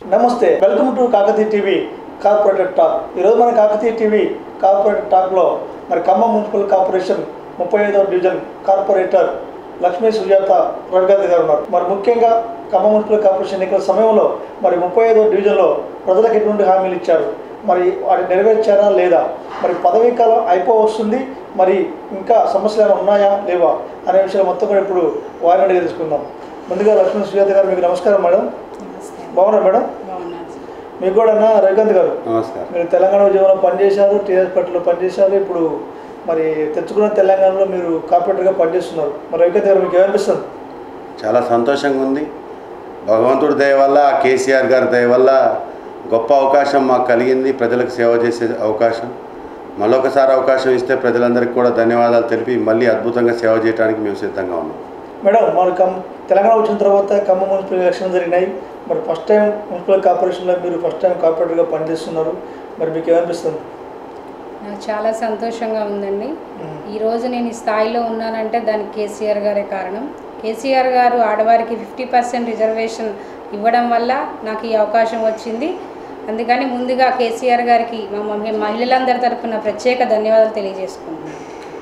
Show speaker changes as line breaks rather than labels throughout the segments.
నమస్తే welcome to Kakatiya TV corporator talk ఈరోజు మన కాకతీయ టీవీ కార్పొరేటర్ టాక్లో మరి ఖమ్మం మున్సిపల్ కార్పొరేషన్ ముప్పై ఐదవ డివిజన్ కార్పొరేటర్ లక్ష్మీ సుజాత రవిగాంధీ గారు ఉన్నారు మరి ముఖ్యంగా ఖమ్మం మున్సిపల్ కార్పొరేషన్ ఎన్నికల సమయంలో మరి ముప్పై ఐదవ డివిజన్లో ప్రజలకు ఎటువంటి హామీలు ఇచ్చారు మరి వాటి నెరవేర్చారా లేదా మరి పదవీ కాలం అయిపో వస్తుంది మరి ఇంకా సమస్యలు ఏమైనా ఉన్నాయా లేవా అనే విషయాలు మొత్తం కూడా ఇప్పుడు వారిని అడిగి తెలుసుకుందాం ముందుగా లక్ష్మీ సుజాత గారు మీకు నమస్కారం మేడం
నమస్తే
బాగున్నారు మేడం
బాగున్నాను సార్.
మీకు కూడా అన్న రవికాంత్ గారు
నమస్కారం
మీరు తెలంగాణ ఉద్యమంలో పనిచేశారు టీఆర్ఎస్ పార్టీలో పనిచేశారు ఇప్పుడు మరి తెచ్చుకున్న తెలంగాణలో మీరు కార్పొరేటర్గా పనిచేస్తున్నారు మరి రవికాంత్ గారు మీకు ఏమనిపిస్తుంది
చాలా సంతోషంగా ఉంది భగవంతుడి దయ వల్ల కేసీఆర్ గారి దయ వల్ల గొప్ప అవకాశం మాకు కలిగింది ప్రజలకు సేవ చేసే అవకాశం మళ్ళొకసారి అవకాశం ఇస్తే ప్రజలందరికీ కూడా ధన్యవాదాలు తెలిపి మళ్ళీ అద్భుతంగా సేవ చేయడానికి మేము సిద్ధంగా ఉన్నాం
మేడం మన కమ్ తెలంగాణ వచ్చిన తర్వాత ఖమ్మం మున్సిపల్ ఎలక్షన్ జరిగినాయి మరి ఫస్ట్ టైం మున్సిపల్ కార్పొరేషన్లో మీరు ఫస్ట్ టైం కార్పొరేటర్గా పనిచేస్తున్నారు మరి మీకు ఏమనిపిస్తుంది
నాకు చాలా సంతోషంగా ఉందండి ఈరోజు నేను ఈ స్థాయిలో ఉన్నానంటే దానికి కేసీఆర్ గారే కారణం కేసీఆర్ గారు ఆడవారికి ఫిఫ్టీ పర్సెంట్ రిజర్వేషన్ ఇవ్వడం వల్ల నాకు ఈ అవకాశం వచ్చింది అందుకని ముందుగా కేసీఆర్ గారికి మా మహి- మహిళలందరి తరపున ప్రత్యేక ధన్యవాదాలు తెలియజేసుకుంటున్నాను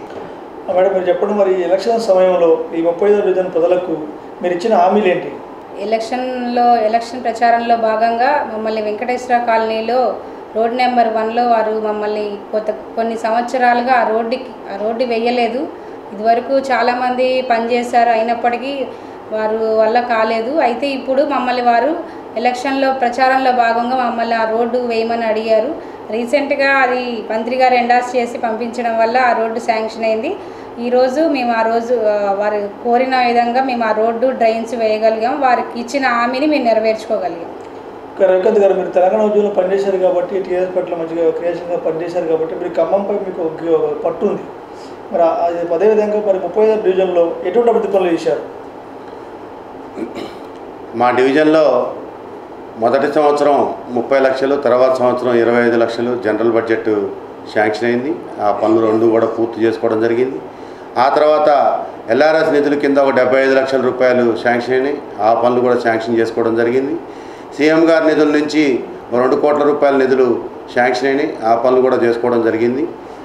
ఆ మేడం మీరు చెప్పండి మరి ఈ ఎలక్షన్ సమయంలో ఈ ముప్పై ఐదో డివిజన్ ప్రజలకు మీరు ఇచ్చిన హామీలు ఏంటి
ఎలక్షన్లో ఎలక్షన్ ప్రచారంలో భాగంగా మమ్మల్ని వెంకటేశ్వర కాలనీలో రోడ్ నెంబర్ వన్లో వారు మమ్మల్ని కొత్త కొన్ని సంవత్సరాలుగా ఆ రోడ్డుకి ఆ రోడ్డు వేయలేదు ఇదివరకు చాలామంది పనిచేశారు అయినప్పటికీ వారు వల్ల కాలేదు అయితే ఇప్పుడు మమ్మల్ని వారు ఎలక్షన్లో ప్రచారంలో భాగంగా మమ్మల్ని ఆ రోడ్డు వేయమని అడిగారు రీసెంట్గా అది మంత్రి గారు ఎండార్స్ చేసి పంపించడం వల్ల ఆ రోడ్డు శాంక్షన్ అయింది ఈరోజు మేము ఆ రోజు ఆ, వారు కోరిన విధంగా మేము ఆ రోడ్డు డ్రైన్స్ వేయగలిగాం వారికి ఇచ్చిన హామీని మేము నెరవేర్చుకోగలిగాం
ఇంకా రవికాంత్ గారు మీరు తెలంగాణ ఉద్యమంలో పనిచేశారు కాబట్టి టీఆర్ఎస్ పార్టీలో మంచిగా క్రియేషన్గా పనిచేశారు కాబట్టి మీరు ఖమ్మంపై మీకు ఒక ఒక పట్టు ఉంది మరి ఆ- అది అదేవిధంగా మరి ముప్పై ఐదో డివిజన్లో ఎటువంటి అభివృద్ధి పనులు చేశారు
మా డివిజన్లో మొదటి సంవత్సరం ముప్పై లక్షలు తర్వాత సంవత్సరం ఇరవై ఐదు లక్షలు జనరల్ బడ్జెట్ శాంక్షన్ అయింది ఆ పనులు రెండు కూడా పూర్తి చేసుకోవడం జరిగింది ఆ తర్వాత ఎల్ఆర్ఎస్ నిధుల కింద ఒక డెబ్బై ఐదు లక్షల రూపాయలు శాంక్షన్ అయినాయి ఆ పనులు కూడా శాంక్షన్ చేసుకోవడం జరిగింది సీఎం గారి నిధుల నుంచి ఓ రెండు కోట్ల రూపాయల నిధులు శాంక్షన్ అయినాయి ఆ పనులు కూడా చేసుకోవడం జరిగింది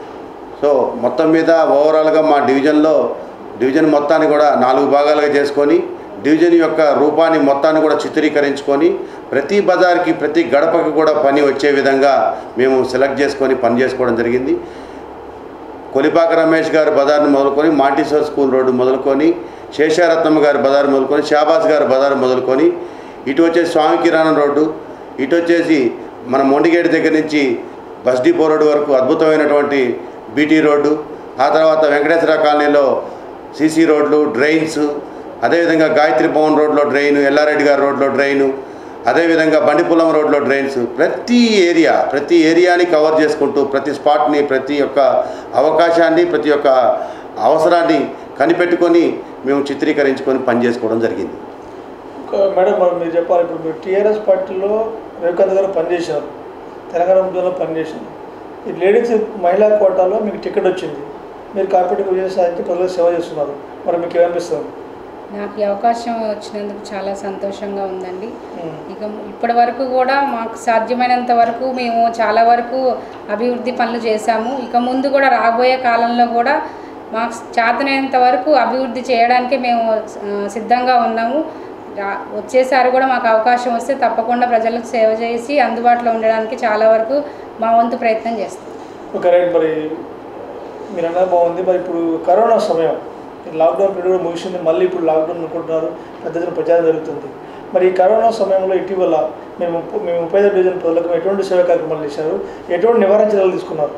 సో మొత్తం మీద ఓవరాల్గా మా డివిజన్లో డివిజన్ మొత్తాన్ని కూడా నాలుగు భాగాలుగా చేసుకొని డివిజన్ యొక్క రూపాన్ని మొత్తాన్ని కూడా చిత్రీకరించుకొని ప్రతి బజార్కి ప్రతి గడపకి కూడా పని వచ్చే విధంగా మేము సెలెక్ట్ చేసుకొని పని చేసుకోవడం జరిగింది కొలిపాక రమేష్ గారి బజార్ని మొదలుకొని మాంటిసోర్ స్కూల్ రోడ్డు మొదలుకొని శేషారత్నమ్మ గారి బజార్ మొదలుకొని షాబాజ్ గారి బజార్ మొదలుకొని ఇటు వచ్చేసి స్వామి కిరాణం రోడ్డు ఇటు వచ్చేసి మన మొండిగేట్ దగ్గర నుంచి బస్ డిపో రోడ్డు వరకు అద్భుతమైనటువంటి బీటీ రోడ్డు ఆ తర్వాత వెంకటేశ్వర కాలనీలో సీసీ రోడ్లు డ్రైన్స్ అదేవిధంగా గాయత్రి భవన్ రోడ్లో డ్రైన్ ఎల్లారెడ్డి గారి రోడ్లో డ్రైను అదేవిధంగా బండిపులం రోడ్లో డ్రైన్స్ ప్రతి ఏరియా ప్రతి ఏరియాని కవర్ చేసుకుంటూ ప్రతి స్పాట్ని ప్రతి ఒక్క అవకాశాన్ని ప్రతి ఒక్క అవసరాన్ని కనిపెట్టుకొని మేము చిత్రీకరించుకొని పనిచేసుకోవడం జరిగింది
ఒక మేడం మరి మీరు చెప్పాలి ఇప్పుడు మీరు టీఆర్ఎస్ పార్టీలో రవికాంత్ గారు పనిచేశారు తెలంగాణ ఉద్యమంలో పనిచేశారు ఈ లేడీస్ మహిళా కోటాలో మీకు టికెట్ వచ్చింది మీరు కార్పొరేట్ విజయ సాధించి ప్రజలకు సేవ చేస్తున్నారు మరి మీకు ఏమనిపిస్తుంది
నాకు ఈ అవకాశం వచ్చినందుకు చాలా సంతోషంగా ఉందండి
ఉమ్.
ఇక ఇప్పటి వరకు కూడా మాకు సాధ్యమైనంత వరకు మేము చాలా వరకు అభివృద్ధి పనులు చేశాము ఇక ముందు కూడా రాబోయే కాలంలో కూడా మాకు చేతనైనంత వరకు అభివృద్ధి చేయడానికి మేము ఆ, సిద్ధంగా ఉన్నాము రా- వచ్చేసారి కూడా మాకు అవకాశం వస్తే తప్పకుండా ప్రజలకు సేవ చేసి అందుబాటులో ఉండడానికి చాలా వరకు మా వంతు ప్రయత్నం చేస్తాం
ఓకే రైట్ మరి మీరు అన్నది బాగుంది మరి ఇప్పుడు కరోనా సమయం ఈ లాక్డౌన్ పీరియడ్ కూడా ముగిసింది మళ్ళీ ఇప్పుడు లాక్డౌన్ అనుకుంటున్నారు పెద్ద ఎత్తున ప్రచారం జరుగుతుంది మరి ఈ కరోనా సమయంలో ఇటీవల మేము ముప్ప- మేము ముప్పై ఐదు డివిజన్ ప్రజలకు ఎటువంటి సేవా కార్యక్రమాలు చేశారు ఎటువంటి నివారణ చర్యలు తీసుకున్నారు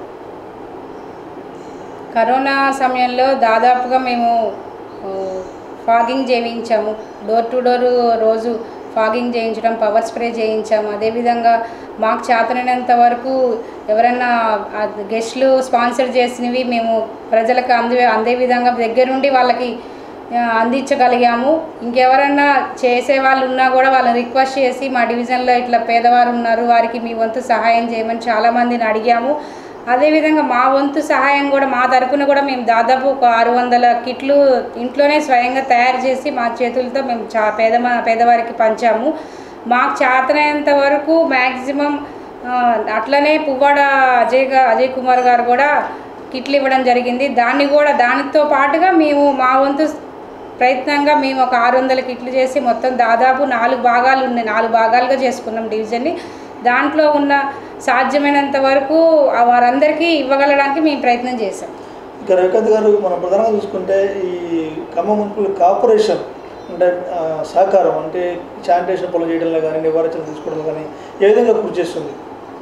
కరోనా సమయంలో దాదాపుగా మేము ఆ, ఫాగింగ్ చేయించాము డోర్ టు డోర్ రోజు ఫాగింగ్ చేయించడం పవర్ స్ప్రే చేయించాము అదేవిధంగా మాకు చేతనైనంత వరకు ఎవరన్నా ఆ గెస్ట్లు స్పాన్సర్ చేసినవి మేము ప్రజలకు అందే అందే విధంగా దగ్గరుండి వాళ్ళకి ఆ, అందించగలిగాము ఇంకెవరన్నా చేసే వాళ్ళు ఉన్నా కూడా వాళ్ళని రిక్వెస్ట్ చేసి మా డివిజన్లో ఇట్లా పేదవారు ఉన్నారు వారికి మీ వంతు సహాయం చేయమని చాలామందిని అడిగాము అదేవిధంగా మా వంతు సహాయం కూడా మా తరపున కూడా మేము దాదాపు ఒక ఆరు వందల కిట్లు ఇంట్లోనే స్వయంగా తయారు చేసి మా చేతులతో మేము చా పేద పేదవారికి పంచాము మాకు చేతనైనంత వరకు మ్యాక్సిమం అట్లనే పువ్వాడ అజయ్ గా అజయ్ కుమార్ గారు కూడా కిట్లు ఇవ్వడం జరిగింది దాన్ని కూడా దానితో పాటుగా మేము మా వంతు ప్రయత్నంగా మేము ఒక ఆరు వందల కిట్లు చేసి మొత్తం దాదాపు నాలుగు భాగాలు ఉన్నాయి నాలుగు భాగాలుగా చేసుకున్నాం డివిజన్ని దాంట్లో ఉన్న సాధ్యమైనంత వరకు ఆ వారందరికీ ఇవ్వగలడానికి మేము ప్రయత్నం చేసాం
ఇక రవికాంత్ గారు మనం ప్రధానంగా చూసుకుంటే ఈ ఖమ్మం మున్సిపల్ కార్పొరేషన్ అంటే ఆ, సహకారం అంటే శానిటేషన్ పనులు చేయడంలో కానీ నివారించడం తీసుకోవడంలో కానీ ఏ విధంగా కృషి చేస్తుంది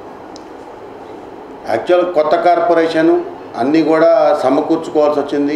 యాక్చువల్ కొత్త కార్పొరేషన్ అన్నీ కూడా సమకూర్చుకోవాల్సి వచ్చింది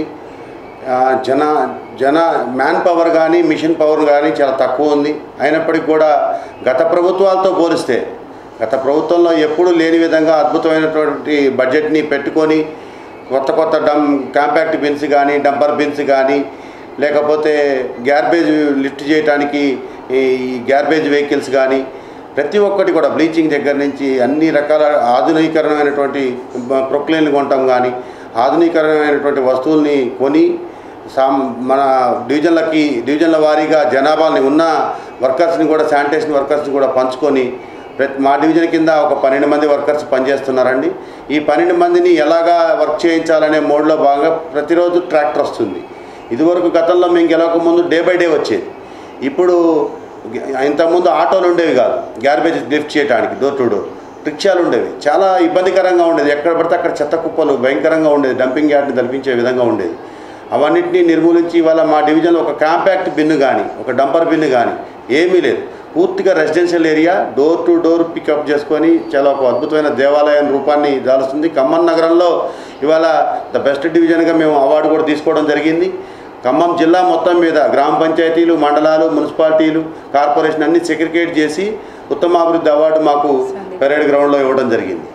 ఆ, జన జన మ్యాన్ పవర్ కానీ మిషన్ పవర్ కానీ చాలా తక్కువ ఉంది అయినప్పటికీ కూడా గత ప్రభుత్వాలతో పోలిస్తే గత ప్రభుత్వంలో ఎప్పుడూ లేని విధంగా అద్భుతమైనటువంటి బడ్జెట్ని పెట్టుకొని కొత్త కొత్త డమ్ కాంపాక్ట్ బిన్స్ కానీ డంపర్ బిన్స్ కానీ లేకపోతే గ్యార్బేజ్ లిఫ్ట్ చేయడానికి ఈ గ్యార్బేజ్ వెహికల్స్ కానీ ప్రతి ఒక్కటి కూడా బ్లీచింగ్ దగ్గర నుంచి అన్ని రకాల ఆధునీకరణమైనటువంటి ప్రొక్లైన్లు కొనటం కానీ ఆధునీకరణమైనటువంటి వస్తువుల్ని కొని సామ్ మన డివిజన్లకి డివిజన్ల వారీగా జనాభాని ఉన్న వర్కర్స్ని కూడా శానిటేషన్ వర్కర్స్ని కూడా పంచుకొని ప్రతి మా డివిజన్ కింద ఒక పన్నెండు మంది వర్కర్స్ పనిచేస్తున్నారండి ఈ పన్నెండు మందిని ఎలాగా వర్క్ చేయించాలనే మోడ్లో భాగంగా ప్రతిరోజు ట్రాక్టర్ వస్తుంది ఇదివరకు గతంలో మేము గెలవక ముందు డే బై డే వచ్చేది ఇప్పుడు ఇంతకుముందు ఆటోలు ఉండేవి కాదు గ్యార్బేజ్ లిఫ్ట్ చేయడానికి డోర్ టు డోర్ రిక్షాలు ఉండేవి చాలా ఇబ్బందికరంగా ఉండేది ఎక్కడ పడితే అక్కడ చెత్త కుప్పలు భయంకరంగా ఉండేది డంపింగ్ యార్డ్ని తలపించే విధంగా ఉండేది అవన్నింటినీ నిర్మూలించి ఇవాళ మా డివిజన్లో ఒక కాంపాక్ట్ బిన్ను కానీ ఒక డంపర్ బిన్ను కానీ ఏమీ లేదు పూర్తిగా residential area door to door pickup చేసుకొని చాలా ఒక అద్భుతమైన దేవాలయం రూపాన్ని దాలుస్తుంది ఖమ్మం నగరంలో ఇవాళ ద బెస్ట్ డివిజన్గా మేము అవార్డు కూడా తీసుకోవడం జరిగింది ఖమ్మం జిల్లా మొత్తం మీద గ్రామ పంచాయతీలు మండలాలు మున్సిపాలిటీలు కార్పొరేషన్ అన్ని సెక్రికేట్ చేసి ఉత్తమాభివృద్ధి అవార్డు మాకు పెరేడ్ గ్రౌండ్లో ఇవ్వడం జరిగింది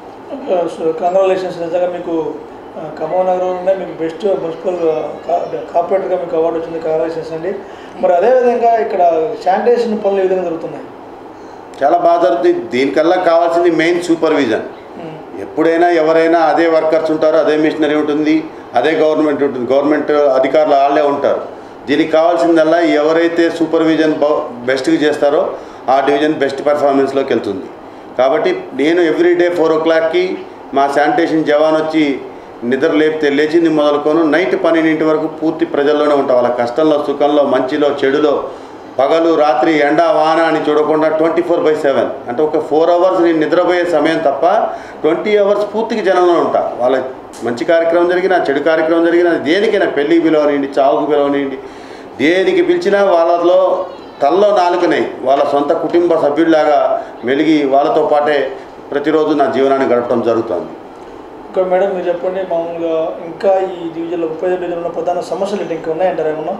కంగ్రాచులేషన్స్ నిజంగా మీకు ఆ, ఖమ్మం నగరంలోనే మీకు బెస్ట్ మున్సిపల్ కార్పొరేటర్గా మీకు అవార్డు వచ్చింది కంగ్రాచులేషన్స్ అండి మరి అదేవిధంగా ఇక్కడ శానిటేషన్ పనులు ఏ విధంగా జరుగుతున్నాయి
చాలా బాగా జరుగుతుంది దీనికల్లా కావాల్సింది మెయిన్ సూపర్విజన్
ఉమ్.
ఎప్పుడైనా ఎవరైనా అదే వర్కర్స్ ఉంటారు అదే మిషనరీ ఉంటుంది అదే గవర్నమెంట్ ఉంటుంది గవర్నమెంట్ అధికారులు వాళ్ళే ఉంటారు దీనికి కావాల్సిందల్లా ఎవరైతే సూపర్విజన్ బెస్ట్గా చేస్తారో ఆ డివిజన్ బెస్ట్ పెర్ఫార్మెన్స్లోకి వెళ్తుంది కాబట్టి నేను ఎవ్రీ డే ఫోర్ ఓ క్లాక్కి మా శానిటేషన్ జవాన్ వచ్చి నిద్ర లేపితే లేచింది మొదలుకొని నైట్ పన్నెండింటి వరకు పూర్తి ప్రజల్లోనే ఉంటాం వాళ్ళ కష్టంలో సుఖంలో మంచిలో చెడులో పగలు రాత్రి ఎండ వాన అని చూడకుండా ట్వంటీ ఫోర్ బై సెవెన్ అంటే ఒక ఫోర్ అవర్స్ నేను నిద్రపోయే సమయం తప్ప ట్వంటీ అవర్స్ పూర్తిగా జనంలో ఉంటా వాళ్ళ మంచి కార్యక్రమం జరిగినా చెడు కార్యక్రమం జరిగినా దేనికైనా పెళ్ళికి పిలవనివ్వండి చావుకు పిలవనివ్వండి దేనికి పిలిచినా వాళ్ళలో తల్లో నాలుకనే వాళ్ళ సొంత కుటుంబ సభ్యుల్లాగా మెలిగి వాళ్ళతో పాటే ప్రతిరోజు నా జీవనాన్ని గడపడం జరుగుతుంది
ఇంకా మేడం మీరు చెప్పండి మామూలుగా ఇంకా ఈ డివిజన్లో ముప్పై ఐదు డివిజన్లో ఉన్న ప్రధాన సమస్యలు ఏంటి ఇంకా ఉన్నాయంటారా ఏమన్నా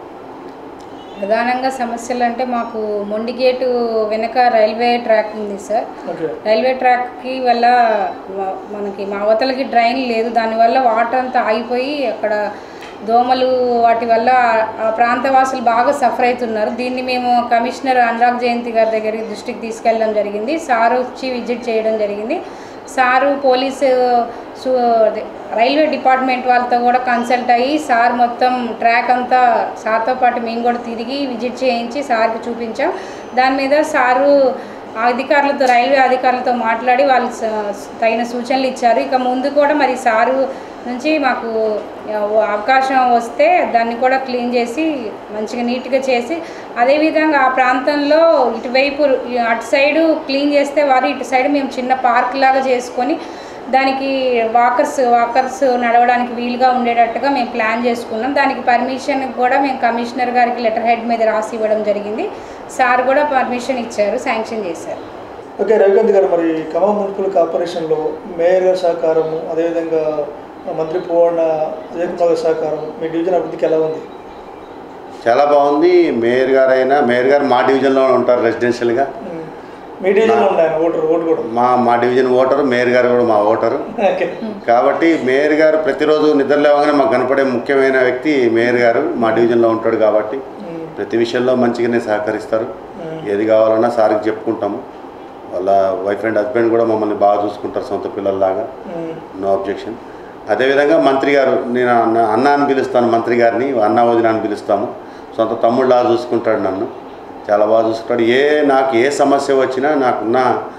ప్రధానంగా సమస్యలు అంటే మాకు మొండిగేటు వెనక రైల్వే ట్రాక్ ఉంది సార్
ఓకే
రైల్వే ట్రాక్కి వల్ల మ- మనకి మా అవతలకి డ్రైన్ లేదు దానివల్ల వాటర్ అంతా ఆగిపోయి అక్కడ దోమలు వాటి వల్ల ఆ ప్రాంతవాసులు బాగా సఫర్ అవుతున్నారు దీన్ని మేము కమిషనర్ అనురాగ్ జయంతి గారి దగ్గరికి దృష్టికి తీసుకెళ్ళడం జరిగింది సార్ వచ్చి విజిట్ చేయడం జరిగింది సారు పోలీసు సు- అదే, రైల్వే డిపార్ట్మెంట్ వాళ్ళతో కూడా కన్సల్ట్ అయ్యి సార్ మొత్తం ట్రాక్ అంతా సార్తో పాటు మేము కూడా తిరిగి విజిట్ చేయించి సార్కి చూపించాం దాని మీద సారు ఆ అధికారులతో రైల్వే అధికారులతో మాట్లాడి వాళ్ళు స- తగిన సూచనలు ఇచ్చారు ఇక ముందు కూడా మరి సారు నుంచి మాకు ఆ, అవకాశం వస్తే దాన్ని కూడా క్లీన్ చేసి మంచిగా నీట్గా చేసి అదేవిధంగా ఆ ప్రాంతంలో ఇటువైపు ఈ అటు సైడు క్లీన్ చేస్తే వారు ఇటు సైడ్ మేము చిన్న పార్క్ లాగా చేసుకొని దానికి వాకర్స్ వాకర్స్ నడవడానికి వీలుగా ఉండేటట్టుగా మేము ప్లాన్ చేసుకున్నాం దానికి పర్మిషన్ కూడా మేము కమిషనర్ గారికి లెటర్ హెడ్ మీద రాసి ఇవ్వడం జరిగింది సార్ కూడా పర్మిషన్ ఇచ్చారు శాంక్షన్ చేశారు
ఓకే రవికాంత్ గారు మరి ఖమ్మం మున్సిపల్ కార్పొరేషన్లో మేయర్ గారి సహకారము అదేవిధంగా మంత్రి పువ్వాడ అజయ్ కుమార్ గారి సహకారం మీ డివిజన్ అభివృద్ధికి ఎలా ఉంది
చాలా బాగుంది మేయర్ గారు అయినా మేయర్ గారు మా డివిజన్లో ఉంటారు రెసిడెన్షియల్గా
ఉమ్. మీ డివిజన్లో ఉన్నాయి ఓటర్ ఓటు కూడా
మా మా డివిజన్ ఓటరు మేయర్ గారు కూడా మా ఓటరు
ఓకే
కాబట్టి మేయర్ గారు ప్రతిరోజు నిద్ర లేవగానే మాకు కనపడే ముఖ్యమైన వ్యక్తి మేయర్ గారు మా డివిజన్లో ఉంటాడు కాబట్టి
ఉమ్.
ప్రతి విషయంలో మంచిగానే సహకరిస్తారు
ఉమ్.
ఏది కావాలన్నా సార్కి చెప్పుకుంటాము వాళ్ళ వైఫ్ అండ్ హస్బెండ్ కూడా మమ్మల్ని బాగా చూసుకుంటారు సొంత పిల్లల్లాగా
ఉమ్.
నో అబ్జెక్షన్ అదేవిధంగా మంత్రి గారు నేను అన్న అన్న అని పిలుస్తాను మంత్రి గారిని అన్న వదిన అని పిలుస్తాము సొంత తమ్ముళ్ళలా చూసుకుంటాడు నన్ను చాలా బాగా చూసుకుంటాడు ఏ నాకు ఏ సమస్య వచ్చినా నాకున్న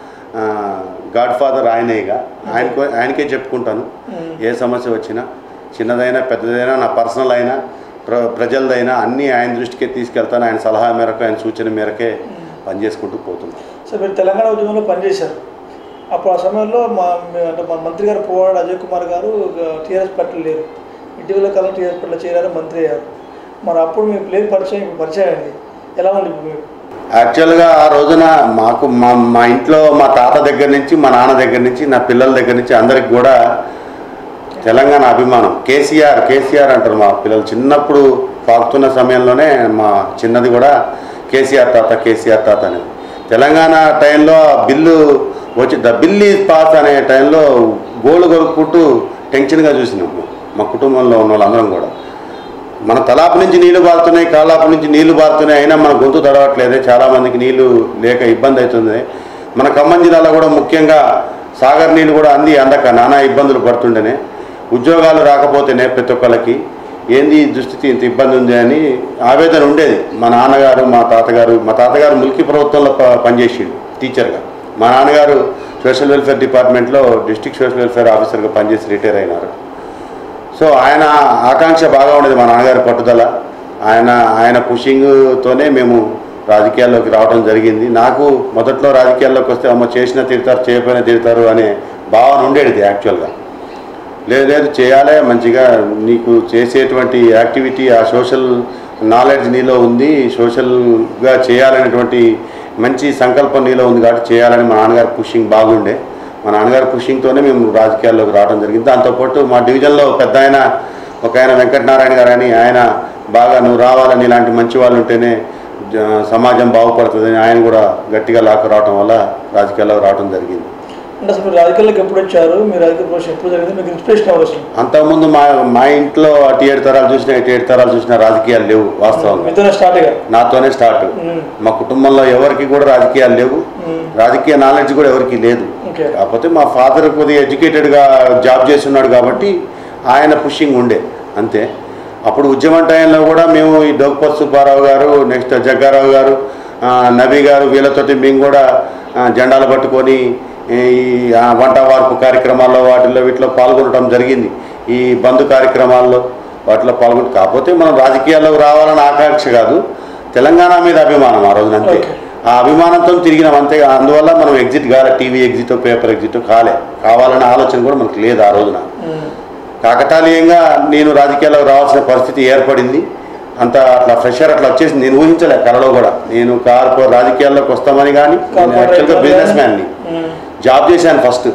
గాడ్ ఫాదర్ ఆయనేగా ఆయనకు ఆయనకే చెప్పుకుంటాను ఏ సమస్య వచ్చినా చిన్నదైనా పెద్దదైనా నా పర్సనల్ అయినా ప్ర ప్రజలదైనా అన్నీ ఆయన దృష్టికే తీసుకెళ్తాను ఆయన సలహా మేరకు ఆయన సూచన మేరకే పనిచేసుకుంటూ పోతున్నాను
సో మీరు తెలంగాణ ఉద్యమంలో పనిచేశారు అప్పుడు ఆ సమయంలో మా మీ- అంటే మా మంత్రి గారు పోవాడు అజయ్ కుమార్ గారు టీఆర్ఎస్ పార్టీలో లేరు ఇటీవల కాలం టీఆర్ఎస్ పార్టీలో చేరారు మంత్రి అయ్యారు మరి అప్పుడు మీ ప్లేన్ పరిచయం ఇప్పుడు పరిచయం అయింది ఎలా ఉంది ఇప్పుడు మీకు
యాక్చువల్గా ఆ రోజున మాకు మా మా ఇంట్లో మా తాత దగ్గర నుంచి మా నాన్న దగ్గర నుంచి నా పిల్లల దగ్గర నుంచి అందరికి కూడా తెలంగాణ అభిమానం కేసీఆర్ కేసీఆర్ అంటారు మా పిల్లలు చిన్నప్పుడు పాకుతున్న సమయంలోనే మా చిన్నది కూడా కేసీఆర్ తాత కేసీఆర్ తాత అనేది తెలంగాణ టైంలో ఆ బిల్లు వచ్చి ద బిల్ ఈజ్ పాస్ అనే టైంలో గోళ్ళు కొనుక్కుంటూ టెన్షన్గా చూసినాం మా కుటుంబంలో ఉన్న వాళ్ళందరం కూడా మన తలాపు నుంచి నీళ్లు పారుతున్నాయి కాలాపు నుంచి నీళ్లు పారుతున్నాయి అయినా మన గొంతు తడవట్లేదే చాలామందికి నీళ్లు లేక ఇబ్బంది అవుతుంది మన ఖమ్మం జిల్లాలో కూడా ముఖ్యంగా సాగర్ నీళ్ళు కూడా అంది అందక నానా ఇబ్బందులు పడుతుండేనే ఉద్యోగాలు రాకపోతేనే ప్రతి ఒక్కళ్ళకి ఏంది ఈ దుస్థితి ఇంత ఇబ్బంది ఉంది అని ఆవేదన ఉండేది మా నాన్నగారు మా తాతగారు మా తాతగారు ముల్కీ ప్రభుత్వంలో ప- పనిచేసిండు టీచర్గా మా నాన్నగారు సోషల్ వెల్ఫేర్ డిపార్ట్మెంట్లో డిస్ట్రిక్ట్ సోషల్ వెల్ఫేర్ ఆఫీసర్గా పనిచేసి రిటైర్ అయినారు సో ఆయన ఆకాంక్ష బాగా ఉండేది మా నాన్నగారి పట్టుదల ఆయన ఆయన పుషింగ్తోనే మేము రాజకీయాల్లోకి రావడం జరిగింది నాకు మొదట్లో రాజకీయాల్లోకి వస్తే అమ్మ చేసిన తిడతారు చేయకపోయినా తిడతారు అనే భావన ఉండేది యాక్చువల్గా లేదు లేదు చేయాలి మంచిగా నీకు చేసేటువంటి యాక్టివిటీ ఆ సోషల్ నాలెడ్జ్ నీలో ఉంది సోషల్గా చేయాలనేటువంటి మంచి సంకల్పం నీలో ఉంది కాబట్టి చేయాలని మా నాన్నగారి పుషింగ్ బాగుండే మా నాన్నగారి పుషింగ్తోనే మేము రాజకీయాల్లోకి రావడం జరిగింది దాంతోపాటు మా డివిజన్లో పెద్ద ఆయన ఒక ఆయన వెంకటనారాయణ గారు అని ఆయన బాగా నువ్వు రావాలని ఇలాంటి మంచి వాళ్ళు ఉంటేనే జ- సమాజం బాగుపడుతుందని ఆయన కూడా గట్టిగా లాక్కు రావడం వల్ల రాజకీయాల్లోకి రావడం జరిగింది
అంటే అసలు మీరు రాజకీయాల్లోకి ఎప్పుడు వచ్చారు మీ రాజకీయ ప్రవేశం ఎప్పుడు జరిగింది మీకు ఇన్స్పిరేషన్ ఎవరు అసలు
అంతకుముందు మా మా ఇంట్లో అటు ఏడు తరాలు చూసినా ఇటు ఏడు తరాలు చూసినా రాజకీయాలు లేవు వాస్తవంగా
మీతోనే స్టార్ట్ అయ్యారు
నాతోనే స్టార్ట్ మా కుటుంబంలో ఎవరికి కూడా రాజకీయాలు లేవు రాజకీయ నాలెడ్జ్ కూడా ఎవరికి లేదు
ఓకే
కాకపోతే మా ఫాదర్ కొద్దిగా ఎడ్యుకేటెడ్గా జాబ్ చేస్తున్నాడు కాబట్టి ఆయన పుషింగ్ ఉండే అంతే అప్పుడు ఉద్యమం టైంలో కూడా మేము ఈ డోక్పత్ సుబ్బారావు గారు నెక్స్ట్ జగ్గారావు గారు ఆ, నబీ గారు వీళ్ళతోటి మేము కూడా ఆ, జెండాలు పట్టుకొని ఈ ఆ, వంట వార్పు కార్యక్రమాల్లో వాటిల్లో వీటిలో పాల్గొనడం జరిగింది ఈ బంధు కార్యక్రమాల్లో వాటిలో పాల్గొని కాకపోతే మనం రాజకీయాల్లోకి రావాలని ఆకాంక్ష కాదు తెలంగాణ మీద అభిమానం ఆ రోజున అంతే
Okay.
ఆ అభిమానంతో తిరిగినాం అంతే అందువల్ల మనం ఎగ్జిట్ కాలే టీవీ ఎగ్జిట్ పేపర్ ఎగ్జిట్ కాలే కావాలనే ఆలోచన కూడా మనకు లేదు ఆ రోజున కాకతాళీయంగా నేను రాజకీయాల్లోకి రావాల్సిన పరిస్థితి ఏర్పడింది అంత అట్లా ఫ్రెషర్ అట్లా వచ్చేసింది నేను ఊహించలే కలలో కూడా నేను కార్పొ రాజకీయాల్లోకి వస్తామని కానీ నేను యాక్చువల్గా బిజినెస్ మ్యాన్ని జాబ్ చేశాను ఫస్ట్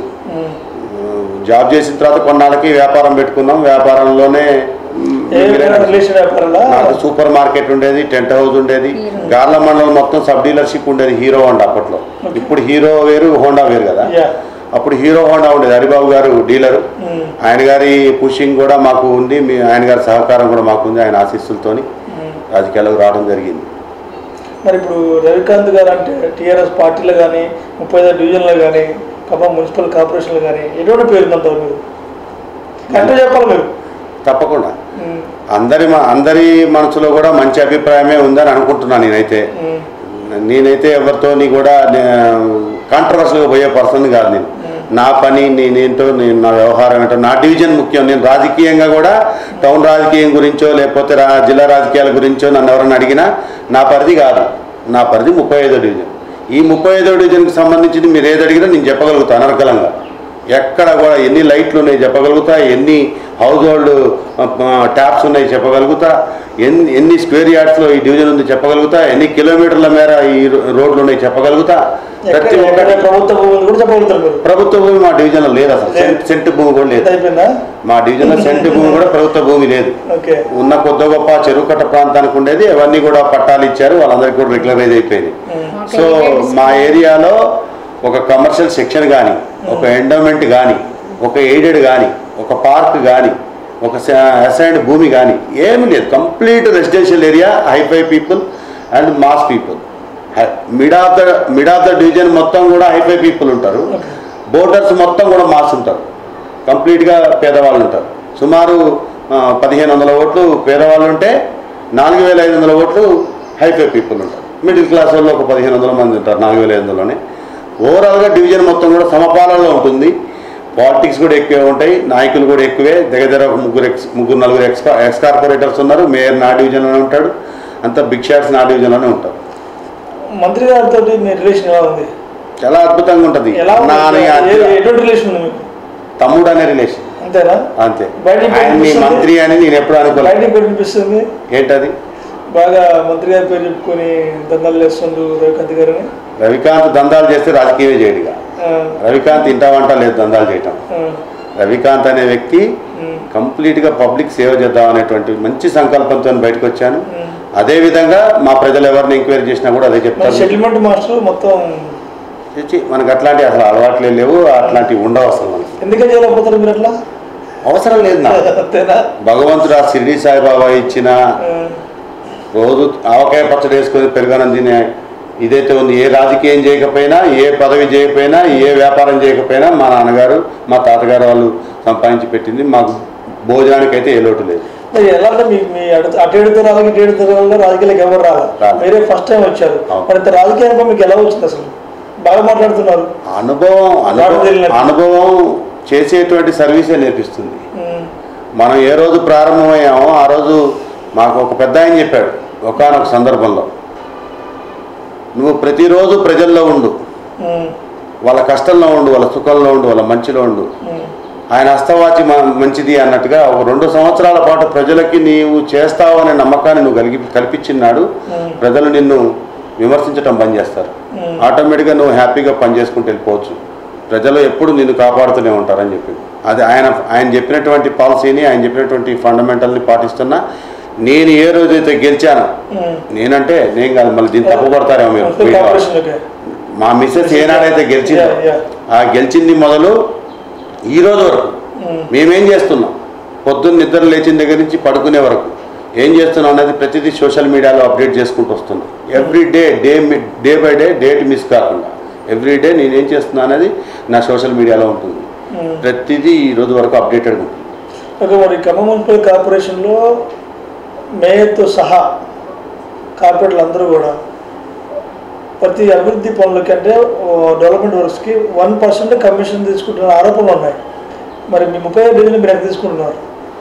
జాబ్ చేసిన తర్వాత కొన్నాళ్ళకి వ్యాపారం పెట్టుకున్నాం వ్యాపారంలోనే మ్,
ఏ విధంగా రిలేషన్ వ్యాపారంలో
నాకు సూపర్ మార్కెట్ ఉండేది టెంట్ హౌస్ ఉండేది గార్ల మండలం మొత్తం సబ్ డీలర్షిప్ ఉండేది హీరో హోండా అప్పట్లో ఇప్పుడు హీరో వేరు హోండా వేరు కదా
యా
అప్పుడు హీరో హోండా ఉండేది హరిబాబు గారు డీలరు ఆయన గారి పుషింగ్ కూడా మాకు ఉంది మీ ఆయన గారి సహకారం కూడా మాకు ఉంది ఆయన ఆశీస్సులతోని రాజకీయాలకు రావడం జరిగింది
మరి ఇప్పుడు రవికాంత్ గారు అంటే టీఆర్ఎస్ పార్టీలో కానీ ముప్పై ఐదు డివిజన్లో కానీ ఖమ్మం మున్సిపల్ కార్పొరేషన్లో కానీ ఎటువంటి పేరు ఉందంటారు మీరు కరెక్ట్గా చెప్పాలి మీరు
తప్పకుండా
ఉమ్,
అందరి మ- అందరి మనసులో కూడా మంచి అభిప్రాయమే ఉందని అనుకుంటున్నాను నేనైతే
ఉమ్,
నేనైతే ఎవరితోని కూడా కాంట్రవర్సల్గా పోయే పర్సన్ కాదు నేను నా పని నేనేంటో నేను నా వ్యవహారం ఏంటో నా డివిజన్ ముఖ్యం నేను రాజకీయంగా కూడా టౌన్ రాజకీయం గురించో లేకపోతే రా జిల్లా రాజకీయాల గురించో నన్ను ఎవరైనా అడిగినా నా పరిధి కాదు నా పరిధి ముప్పై ఐదో డివిజన్ ఈ ముప్పై ఐదో డివిజన్కి సంబంధించింది మీరు ఏది అడిగినా నేను చెప్పగలుగుతాను అనర్గలంగా ఎక్కడ కూడా ఎన్ని లైట్లు ఉన్నాయి చెప్పగలుగుతా ఎన్ని హౌస్ హోల్డ్ ట్యాప్స్ ఉన్నాయి చెప్పగలుగుతా ఎన్ని ఎన్ని స్క్వేర్ యార్డ్స్లో ఈ డివిజన్ ఉంది చెప్పగలుగుతా ఎన్ని కిలోమీటర్ల మేర ఈ రో- రోడ్లు ఉన్నాయి చెప్పగలుగుతా ప్రతి
ఎక్కడ
ఒక్కటి
ఎక్కడ ప్రభుత్వ భూమి ఉంది కూడా చెప్పగలుగుతారు మీరు
ప్రభుత్వ భూమి మా డివిజన్లో లేదు అసలు సెంట్ సెంట్ భూమి కూడా లేదు
ఎంత అయిపోయిందా
మా డివిజన్లో సెంట్ భూమి కూడా ప్రభుత్వ భూమి లేదు
ఓకే
ఉన్న కొద్ది గొప్ప చెరువు కట్ట ప్రాంతానికి ఉండేది అవన్నీ కూడా పట్టాలు ఇచ్చారు వాళ్ళందరికీ కూడా రెగ్యులరైజ్ అయిపోయింది సో మా ఏరియాలో ఒక కమర్షియల్ సెక్షన్ కానీ ఒక ఎండోమెంట్ కానీ ఒక ఎయిడెడ్ కానీ ఒక పార్క్ కానీ ఒక అసైన్డ్ భూమి కానీ ఏమీ లేదు complete residential area hi fi people and mass people mid of the mid of the division మొత్తం కూడా హైఫై పీపుల్ ఉంటారు బోర్డర్స్ మొత్తం కూడా మాస్ ఉంటారు కంప్లీట్గా పేదవాళ్ళు ఉంటారు సుమారు పదిహేను వందల ఓట్లు పేదవాళ్ళు ఉంటే నాలుగు వేల ఐదు వందల ఓట్లు హైఫై పీపుల్ ఉంటారు మిడిల్ క్లాస్ వాళ్ళు ఒక పదిహేను వందల మంది ఉంటారు నాలుగు వేల ఐదు వందలలోనే ఓవరాల్గా డివిజన్ మొత్తం కూడా సమపాలనలో ఉంటుంది పాలిటిక్స్ కూడా ఎక్కువే ఉంటాయి నాయకులు కూడా ఎక్కువే దగ్గర దగ్గర ఒక ముగ్గురు ఎక్స్ ముగ్గురు నలుగురు ఎక్స్ ఎక్స్ కార్పొరేటర్స్ ఉన్నారు మేయర్ నా డివిజన్లోనే ఉంటాడు అంతా బిగ్ షాట్స్ నా డివిజన్లోనే ఉంటారు
మంత్రి గారితో మీ రిలేషన్ ఎలా ఉంది
చాలా అద్భుతంగా ఉంటుంది
ఎలా ఉంది?
నా అని
ఏ- ఎటువంటి రిలేషన్ ఉంది మీకు
తమ్ముడు అనే రిలేషన్
అంతేనా
అంతే
బయటికి
ఆయన్ని
పంపిస్తుంది.
మంత్రి అని నేను ఎప్పుడు అనుకోలేదు
బయటికి కనిపిస్తుంది
ఏంటది
బాగా మంత్రి గారి పేరు చెప్పుకొని దందాలు వేస్తుండ్రు రవికాంత్ గారిని
రవికాంత్ దందాలు చేస్తే రాజకీయమే చేయడుగా
ఆ,
రవికాంత్ ఇంటా వంట లేదు దందాలు చేయటం
ఆ,
రవికాంత్ అనే వ్యక్తి
ఉమ్,
కంప్లీట్గా పబ్లిక్ సేవ చేద్దాం అనేటువంటి మంచి సంకల్పంతో బయటకు వచ్చాను
ఉమ్.
అదే విధంగా మా ప్రజలు ఎవరిని ఎంక్వైరీ చేసినా కూడా అదే
మరి
చెప్తారు
సెటిల్మెంట్ మాస్టర్ మొత్తం
చిచ్చి, మనకు అట్లాంటి అసలు అలవాట్లే లేవు అట్లాంటివి ఉండవు అసలు మనకి
ఎందుకని చేయలేకపోతారు మీరు అట్లా
అవసరం లేదు నాకు
అంతేనా
భగవంతుడు ఆ షిరిడి సాయిబాబా ఇచ్చిన
ఆ,
రోజు ఆవకాయ పచ్చడి వేసుకొని పెరగానం తినే ఇదైతే ఉంది ఏ రాజకీయం చేయకపోయినా ఏ పదవి చేయకపోయినా ఏ వ్యాపారం చేయకపోయినా మా నాన్నగారు మా తాతగారు వాళ్ళు సంపాదించి పెట్టింది మాకు భోజనానికి అయితే ఏ లోటు లేదు
మరి ఎలా అంటే మీ మీ అటు అటు ఏడు తరాలకి ఇటు ఏడు తరాలలో రాజకీయాలకు ఎవరు రాలా
రాలే.
మీరే ఫస్ట్ టైం వచ్చారు
అవును.
మరి ఇంత రాజకీయ అనుభవం మీకు ఎలా వచ్చింది అసలు బాగా మాట్లాడుతున్నారు
అనుభవం
వాడు
అనుభవం
తెలియనట్టు.
అనుభవం చేసేటువంటి సర్వీసే నేర్పిస్తుంది
ఉమ్,
మనం ఏ రోజు ప్రారంభమయ్యామో ఆ రోజు మాకు ఒక పెద్ద ఆయన చెప్పాడు ఒకనొక సందర్భంలో నువ్వు ప్రతిరోజు ప్రజల్లో ఉండు
ఉమ్,
వాళ్ళ కష్టంలో ఉండు వాళ్ళ సుఖంలో ఉండు వాళ్ళ మంచిలో ఉండు
ఉమ్,
ఆయన హస్తవాచి మ- మంచిది అన్నట్టుగా ఒక రెండు సంవత్సరాల పాటు ప్రజలకి నీవు చేస్తావు అనే నమ్మకాన్ని నువ్వు కలిగి కల్పించినాడు
ఉమ్,
ప్రజలు నిన్ను విమర్శించడం బంద్ చేస్తారు
ఉమ్.
ఆటోమేటిక్గా నువ్వు హ్యాపీగా పని చేసుకుంటూ వెళ్ళిపోవచ్చు ప్రజలు ఎప్పుడు నిన్ను కాపాడుతూనే ఉంటారని చెప్పి అది ఆయన ఆయన చెప్పినటువంటి పాలసీని ఆయన చెప్పినటువంటి ఫండమెంటల్ని పాటిస్తున్నా నేను ఏ రోజైతే గెలిచానో
ఉమ్.
నేనంటే నేను కాదు మళ్ళీ దీన్ని తప్పు పడతారేమో మీరు
మున్సిపల్ కార్పొరేషన్ ఓకే
మా మిస్సెస్ ఏనాడైతే గెలిచిందో
Yeah, yeah.
ఆ గెలిచింది మొదలు ఈ రోజు వరకు
ఉమ్,
మేమేం చేస్తున్నాం పొద్దున్న నిద్ర లేచిన దగ్గర నుంచి పడుకునే వరకు ఏం చేస్తున్నాం అనేది ప్రతిదీ సోషల్ మీడియాలో అప్డేట్ చేసుకుంటూ వస్తున్నాం every day day day by day date miss కాకుండా ఎవ్రీ డే నేనేం చేస్తున్నా అనేది నా సోషల్ మీడియాలో ఉంటుంది
ఉమ్.
ప్రతిదీ ఈ రోజు వరకు అప్డేటెడ్ ఉంటుంది
ఓకే మరి ఖమ్మం మున్సిపల్ కార్పొరేషన్లో మేయర్తో సహా కార్పొరేటర్లు అందరూ కూడా ప్రతి అభివృద్ధి పనులకి అంటే ఓ, డెవలప్మెంట్ వర్క్స్కి వన్ పర్సెంట్ కమిషన్ తీసుకుంటున్న ఆరోపణలు ఉన్నాయి మరి మీ ముప్పై ఐదు డివిజన్ మీరు ఎంత తీసుకుంటున్నారు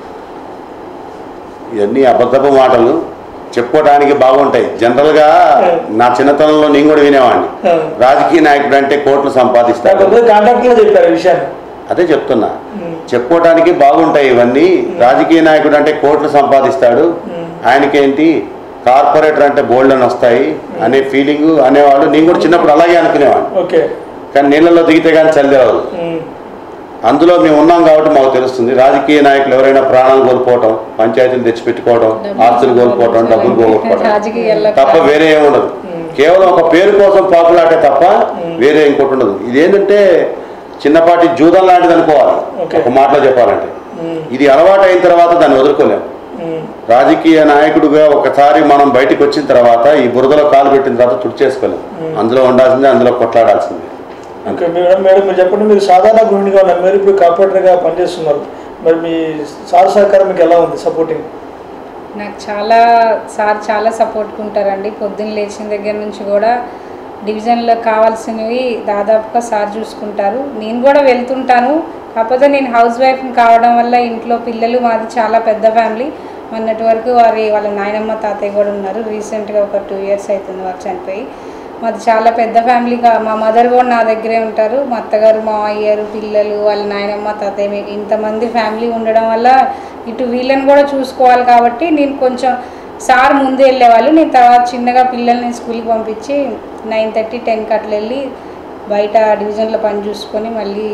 ఇవన్నీ అబద్ధపు మాటలు చెప్పుకోవడానికి బాగుంటాయి జనరల్గా నా చిన్నతనంలో నేను కూడా వినేవాడిని
ఆ.
రాజకీయ నాయకుడు అంటే కోట్లు సంపాదిస్తాడు
కొంతమంది కాంట్రాక్ట్లో చెప్పారు ఈ విషయాన్ని
అదే చెప్తున్నా
ఉమ్,
చెప్పుకోవడానికి బాగుంటాయి ఇవన్నీ రాజకీయ నాయకుడు అంటే కోట్లు సంపాదిస్తాడు
ఉమ్,
ఆయనకేంటి కార్పొరేటర్ అంటే బోల్డ్ అని వస్తాయి అనే ఫీలింగ్ అనేవాళ్ళు నేను కూడా చిన్నప్పుడు అలాగే అనుకునేవాడిని
ఓకే
కానీ నీళ్ళలో దిగితే కానీ చల్లేవాళ్ళు
ఉమ్,
అందులో మేము ఉన్నాం కాబట్టి మాకు తెలుస్తుంది రాజకీయ నాయకులు ఎవరైనా ప్రాణాలు కోల్పోవటం పంచాయతీలు తెచ్చిపెట్టుకోవడం ఆస్తులు కోల్పోవటం డబ్బులు పోగొట్టుకోవడం
రాజకీయాల్లో
తప్ప వేరే ఏమి ఉండదు కేవలం ఒక పేరు కోసం పాపులాటే తప్ప వేరే ఇంకోటి ఉండదు ఇదేంటంటే చిన్నపాటి జూదం లాంటిది అనుకోవాలి
Okay.
ఒక మాటలో చెప్పాలంటే
ఉమ్,
ఇది అలవాటు అయిన తర్వాత దాన్ని వదులుకోలేము
ఉమ్,
రాజకీయ నాయకుడిగా ఒకసారి మనం బయటికి వచ్చిన తర్వాత ఈ బురదలో కాలు పెట్టిన తర్వాత తుడిచేసుకోలేం అందులో ఉండాల్సిందే అందులో కొట్లాడాల్సిందే
ఓకే మేడం మేడం మీరు చెప్పండి మీరు సాధారణ గృహిణిగా ఉన్నారు మీరు ఇప్పుడు కార్పొరేటర్గా పనిచేస్తున్నారు మరి మీ సార్ సహకారం మీకు ఎలా ఉంది సపోర్టింగ్
నాకు చాలా సార్ చాలా సపోర్ట్ ఉంటారండి పొద్దున్న లేచిన దగ్గర నుంచి కూడా డివిజన్లో కావాల్సినవి దాదాపుగా సార్ చూసుకుంటారు నేను కూడా వెళ్తుంటాను కాకపోతే నేను హౌస్ వైఫ్ని కావడం వల్ల ఇంట్లో పిల్లలు మాది చాలా పెద్ద ఫ్యామిలీ మొన్నటి వరకు వారి వాళ్ళ నాయనమ్మ తాతయ్య కూడా ఉన్నారు రీసెంట్గా ఒక టూ ఇయర్స్ అవుతుంది వారు చనిపోయి మాది చాలా పెద్ద ఫ్యామిలీగా మా మదర్ కూడా నా దగ్గరే ఉంటారు మా అత్తగారు మా అయ్యారు పిల్లలు వాళ్ళ నాయనమ్మ తాతయ్య మీ- ఇంతమంది ఫ్యామిలీ ఉండడం వల్ల ఇటు వీళ్ళని కూడా చూసుకోవాలి కాబట్టి నేను కొంచెం సార్ ముందు వెళ్ళేవాళ్ళు నేను తర్వాత చిన్నగా పిల్లల్ని స్కూల్కి పంపించి నైన్ థర్టీ టెన్కి అట్లా వెళ్ళి బయట డివిజన్లో పని చూసుకొని మళ్ళీ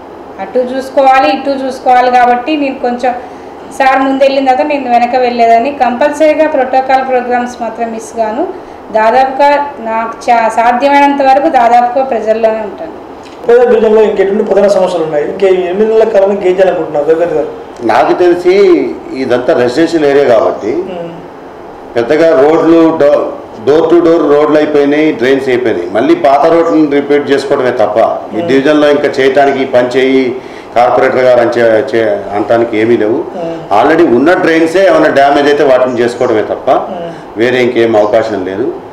అటు చూసుకోవాలి ఇటు చూసుకోవాలి కాబట్టి నేను కొంచెం సార్ ముందు వెళ్ళిన తర్వాత నేను వెనక వెళ్ళేదని కంపల్సరీగా ప్రోటోకాల్ ప్రోగ్రామ్స్ మాత్రం మిస్ గాను దాదాపుగా నాకు చా సాధ్యమైనంత వరకు దాదాపుగా ప్రజల్లోనే ఉంటాను
ముప్పై డివిజన్లో ఇంకెటువంటి ప్రధాన సమస్యలు ఉన్నాయి ఇంకే ఎనిమిది నెలల కాలం ఏం చేయాలనుకుంటున్నారు రఘుపతి గారు
నాకు తెలిసి ఇదంతా రెసిడెన్షియల్ ఏరియా కాబట్టి
ఉమ్,
పెద్దగా రోడ్లు డో- డోర్ టు డోర్ రోడ్లు అయిపోయినాయి డ్రైన్స్ అయిపోయినాయి మళ్ళీ పాత రోడ్లను రిపేర్ చేసుకోవడమే తప్ప ఈ డివిజన్లో ఇంకా చేయటానికి ఈ పని చేయి కార్పొరేటర్ గారు అని చే- చే- అనటానికి ఏమీ లేవు ఆల్రెడీ ఉన్న డ్రైన్సే ఏమైనా డ్యామేజ్ అయితే వాటిని చేసుకోవడమే తప్ప వేరే ఇంకేం అవకాశం లేదు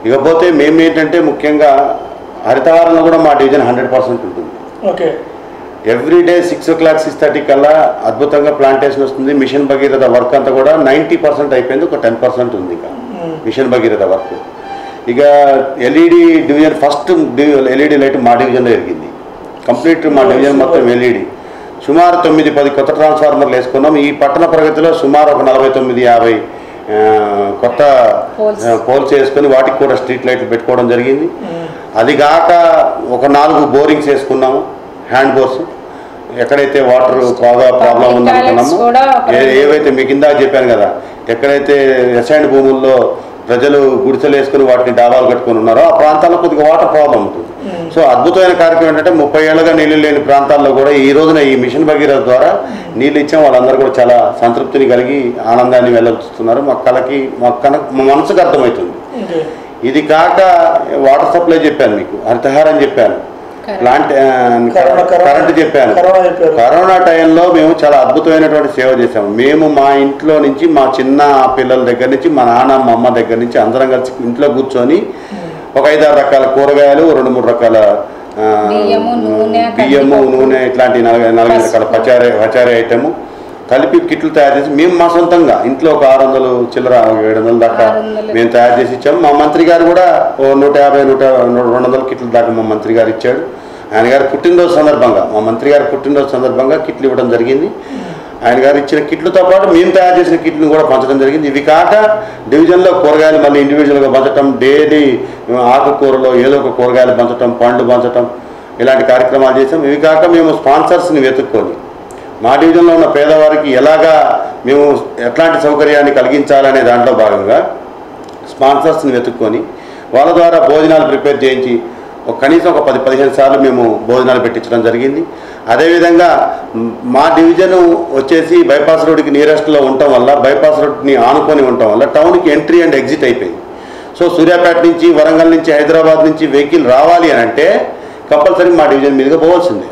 ఇకపోతే మేము ఏంటంటే ముఖ్యంగా హరితహారంలో కూడా మా డివిజన్ హండ్రెడ్ పర్సెంట్ ఉంటుంది
okay
every day six o'clock six thirty కల్లా అద్భుతంగా ప్లాంటేషన్ వస్తుంది మిషన్ భగీరథ వర్క్ అంతా కూడా నైంటీ పర్సెంట్ అయిపోయింది ఒక టెన్ పర్సెంట్ ఉంది ఇంకా
మ్మ్.
మిషన్ భగీరథ వర్క్ ఇక LED division first LED light మా డివిజన్లో ఎరిగింది కంప్లీట్ మా డివిజన్ మొత్తం ఎల్ఈడి సుమారు తొమ్మిది పది కొత్త ట్రాన్స్ఫార్మర్లు వేసుకున్నాం ఈ పట్టణ ప్రగతిలో సుమారు ఒక నలభై తొమ్మిది యాభై ఆ, కొత్త
Poles.
ఆ, పోల్స్ వేసుకొని వాటికి కూడా స్ట్రీట్ లైట్లు పెట్టుకోవడం జరిగింది
మ్మ్.
అది కాక ఒక నాలుగు బోరింగ్స్ వేసుకున్నాము హ్యాండ్ బోర్స్ ఎక్కడైతే వాటర్ బాగా ప్రాబ్లం
Public
ఉందనుకున్నామో
toilets కూడా ఒక
ఏ- ఏవైతే మీకు ఇందాక చెప్పాను కదా ఎక్కడైతే ఎసైడ్ భూముల్లో ప్రజలు గుడిసెలు వేసుకుని వాటిని డాబాలు కట్టుకొని ఉన్నారో ఆ ప్రాంతాల్లో కొద్దిగా వాటర్ ప్రాబ్లం ఉంటుంది సో అద్భుతమైన కార్యక్రమం ఏంటంటే ముప్పై ఏళ్ళుగా నీళ్లు లేని ప్రాంతాల్లో కూడా ఈ రోజున ఈ మిషన్ భగీరథ ద్వారా నీళ్ళు ఇచ్చాం వాళ్ళందరూ కూడా చాలా సంతృప్తిని కలిగి ఆనందాన్ని వెళ్ళొస్తున్నారు మా కళకి మా కన మా మనసుకు అర్థమవుతుంది
ఓకే
ఇది కాక వాటర్ సప్లై చెప్పాను మీకు హరితహారం చెప్పాను
Correct.
ప్లాంట్ ఆ,
కరోనా- కరోనా-
కరెంట్ చెప్పాను
కరోనా చెప్పారు.
కరోనా టైంలో మేము చాలా అద్భుతమైనటువంటి సేవ చేసాము మేము మా ఇంట్లో నుంచి మా చిన్న పిల్లల దగ్గర నుంచి మా నాన్న మా అమ్మ దగ్గర నుంచి అందరం కలిసి ఇంట్లో కూర్చొని ఒక ఐదారు రకాల కూరగాయలు రెండు మూడు రకాల ఆ,
బియ్యము, నూనె,
బియ్యము
కందిపప్పు,
నూనె ఇట్లాంటి నలభై నలభై రకాల
పసుపు.
పచారీ పచారీ ఐటమ్ కలిపి కిట్లు తయారు చేసి మేము మా సొంతంగా ఇంట్లో ఒక ఆరు వందలు చిల్లర ఏడు వందల దాకా
ఆరు వందలు.
మేము తయారు చేసి ఇచ్చాము మా మంత్రి గారు కూడా ఓ నూట యాభై నూట రెండు వందల కిట్ల దాకా మా మంత్రి గారు ఇచ్చాడు ఆయన గారు పుట్టినరోజు సందర్భంగా మా మంత్రి గారి పుట్టినరోజు సందర్భంగా కిట్లు ఇవ్వడం జరిగింది ఆయన గారు ఇచ్చిన కిట్లతో పాటు మేము తయారు చేసిన కిట్లను కూడా పంచడం జరిగింది ఇవి కాక డివిజన్లో కూరగాయలు మళ్ళీ ఇండివిజువల్గా పంచడం డైలీ ఆకుకూరలో ఏదో ఒక కూరగాయలు పంచడం పండ్లు పంచడం ఇలాంటి కార్యక్రమాలు చేసాం ఇవి కాక మేము స్పాన్సర్స్ని వెతుక్కొని మా డివిజన్లో ఉన్న పేదవారికి ఎలాగా మేము ఎట్లాంటి సౌకర్యాన్ని కలిగించాలనే దాంట్లో భాగంగా స్పాన్సర్స్ని వెతుక్కొని వాళ్ళ ద్వారా భోజనాలు ప్రిపేర్ చేయించి ఒక కనీసం ఒక పది పదిహేను సార్లు మేము భోజనాలు పెట్టించడం జరిగింది అదేవిధంగా మ్, మా డివిజన్ వచ్చేసి బైపాస్ రోడ్డుకి నియరెస్ట్లో ఉండటం వల్ల బైపాస్ రోడ్ని ఆనుకొని ఉండటం వల్ల టౌన్కి ఎంట్రీ అండ్ ఎగ్జిట్ అయిపోయింది సో సూర్యాపేట నుంచి వరంగల్ నుంచి హైదరాబాద్ నుంచి వెహికల్ రావాలి అని అంటే కంపల్సరీ మా డివిజన్ మీదుగా పోవాల్సిందే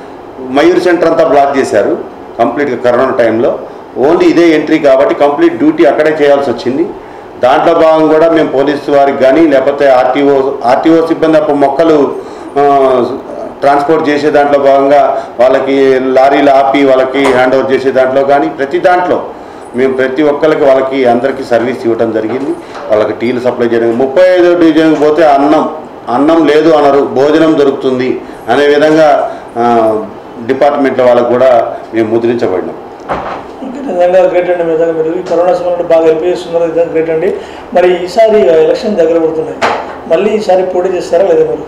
మయూర్ సెంటర్ అంతా బ్లాక్ చేశారు కంప్లీట్గా కరోనా టైంలో ఓన్లీ ఇదే ఎంట్రీ కాబట్టి కంప్లీట్ డ్యూటీ అక్కడే చేయాల్సి వచ్చింది దాంట్లో భాగం కూడా మేము పోలీసు వారికి కానీ లేకపోతే ఆర్టీఓ ఆర్టీఓ సిబ్బంది అప్పుడు మొక్కలు ఆ, ట్రాన్స్పోర్ట్ చేసే దాంట్లో భాగంగా వాళ్ళకి లారీలు ఆపి వాళ్ళకి హ్యాండ్ ఓవర్ చేసే దాంట్లో కానీ ప్రతి దాంట్లో మేము ప్రతి ఒక్కరికి వాళ్ళకి అందరికీ సర్వీస్ ఇవ్వడం జరిగింది వాళ్ళకి టీలు సప్లై చేయడం ముప్పై ఐదో డివిజన్కి పోతే అన్నం అన్నం లేదు అనరు భోజనం దొరుకుతుంది అనే విధంగా ఆ, డిపార్ట్మెంట్ల వాళ్ళకు కూడా మేము ముద్రించబడినాం
ఓకే, నిజంగా గ్రేట్ అండి నిజంగా మీరు ఈ కరోనా సమయంలో బాగా హెల్ప్ చేస్తున్నారు నిజంగా గ్రేట్ అండి మరి ఈసారి ఎలక్షన్ దగ్గర పడుతున్నాయి మళ్ళీ ఈసారి పోటీ చేస్తారా లేదా మీరు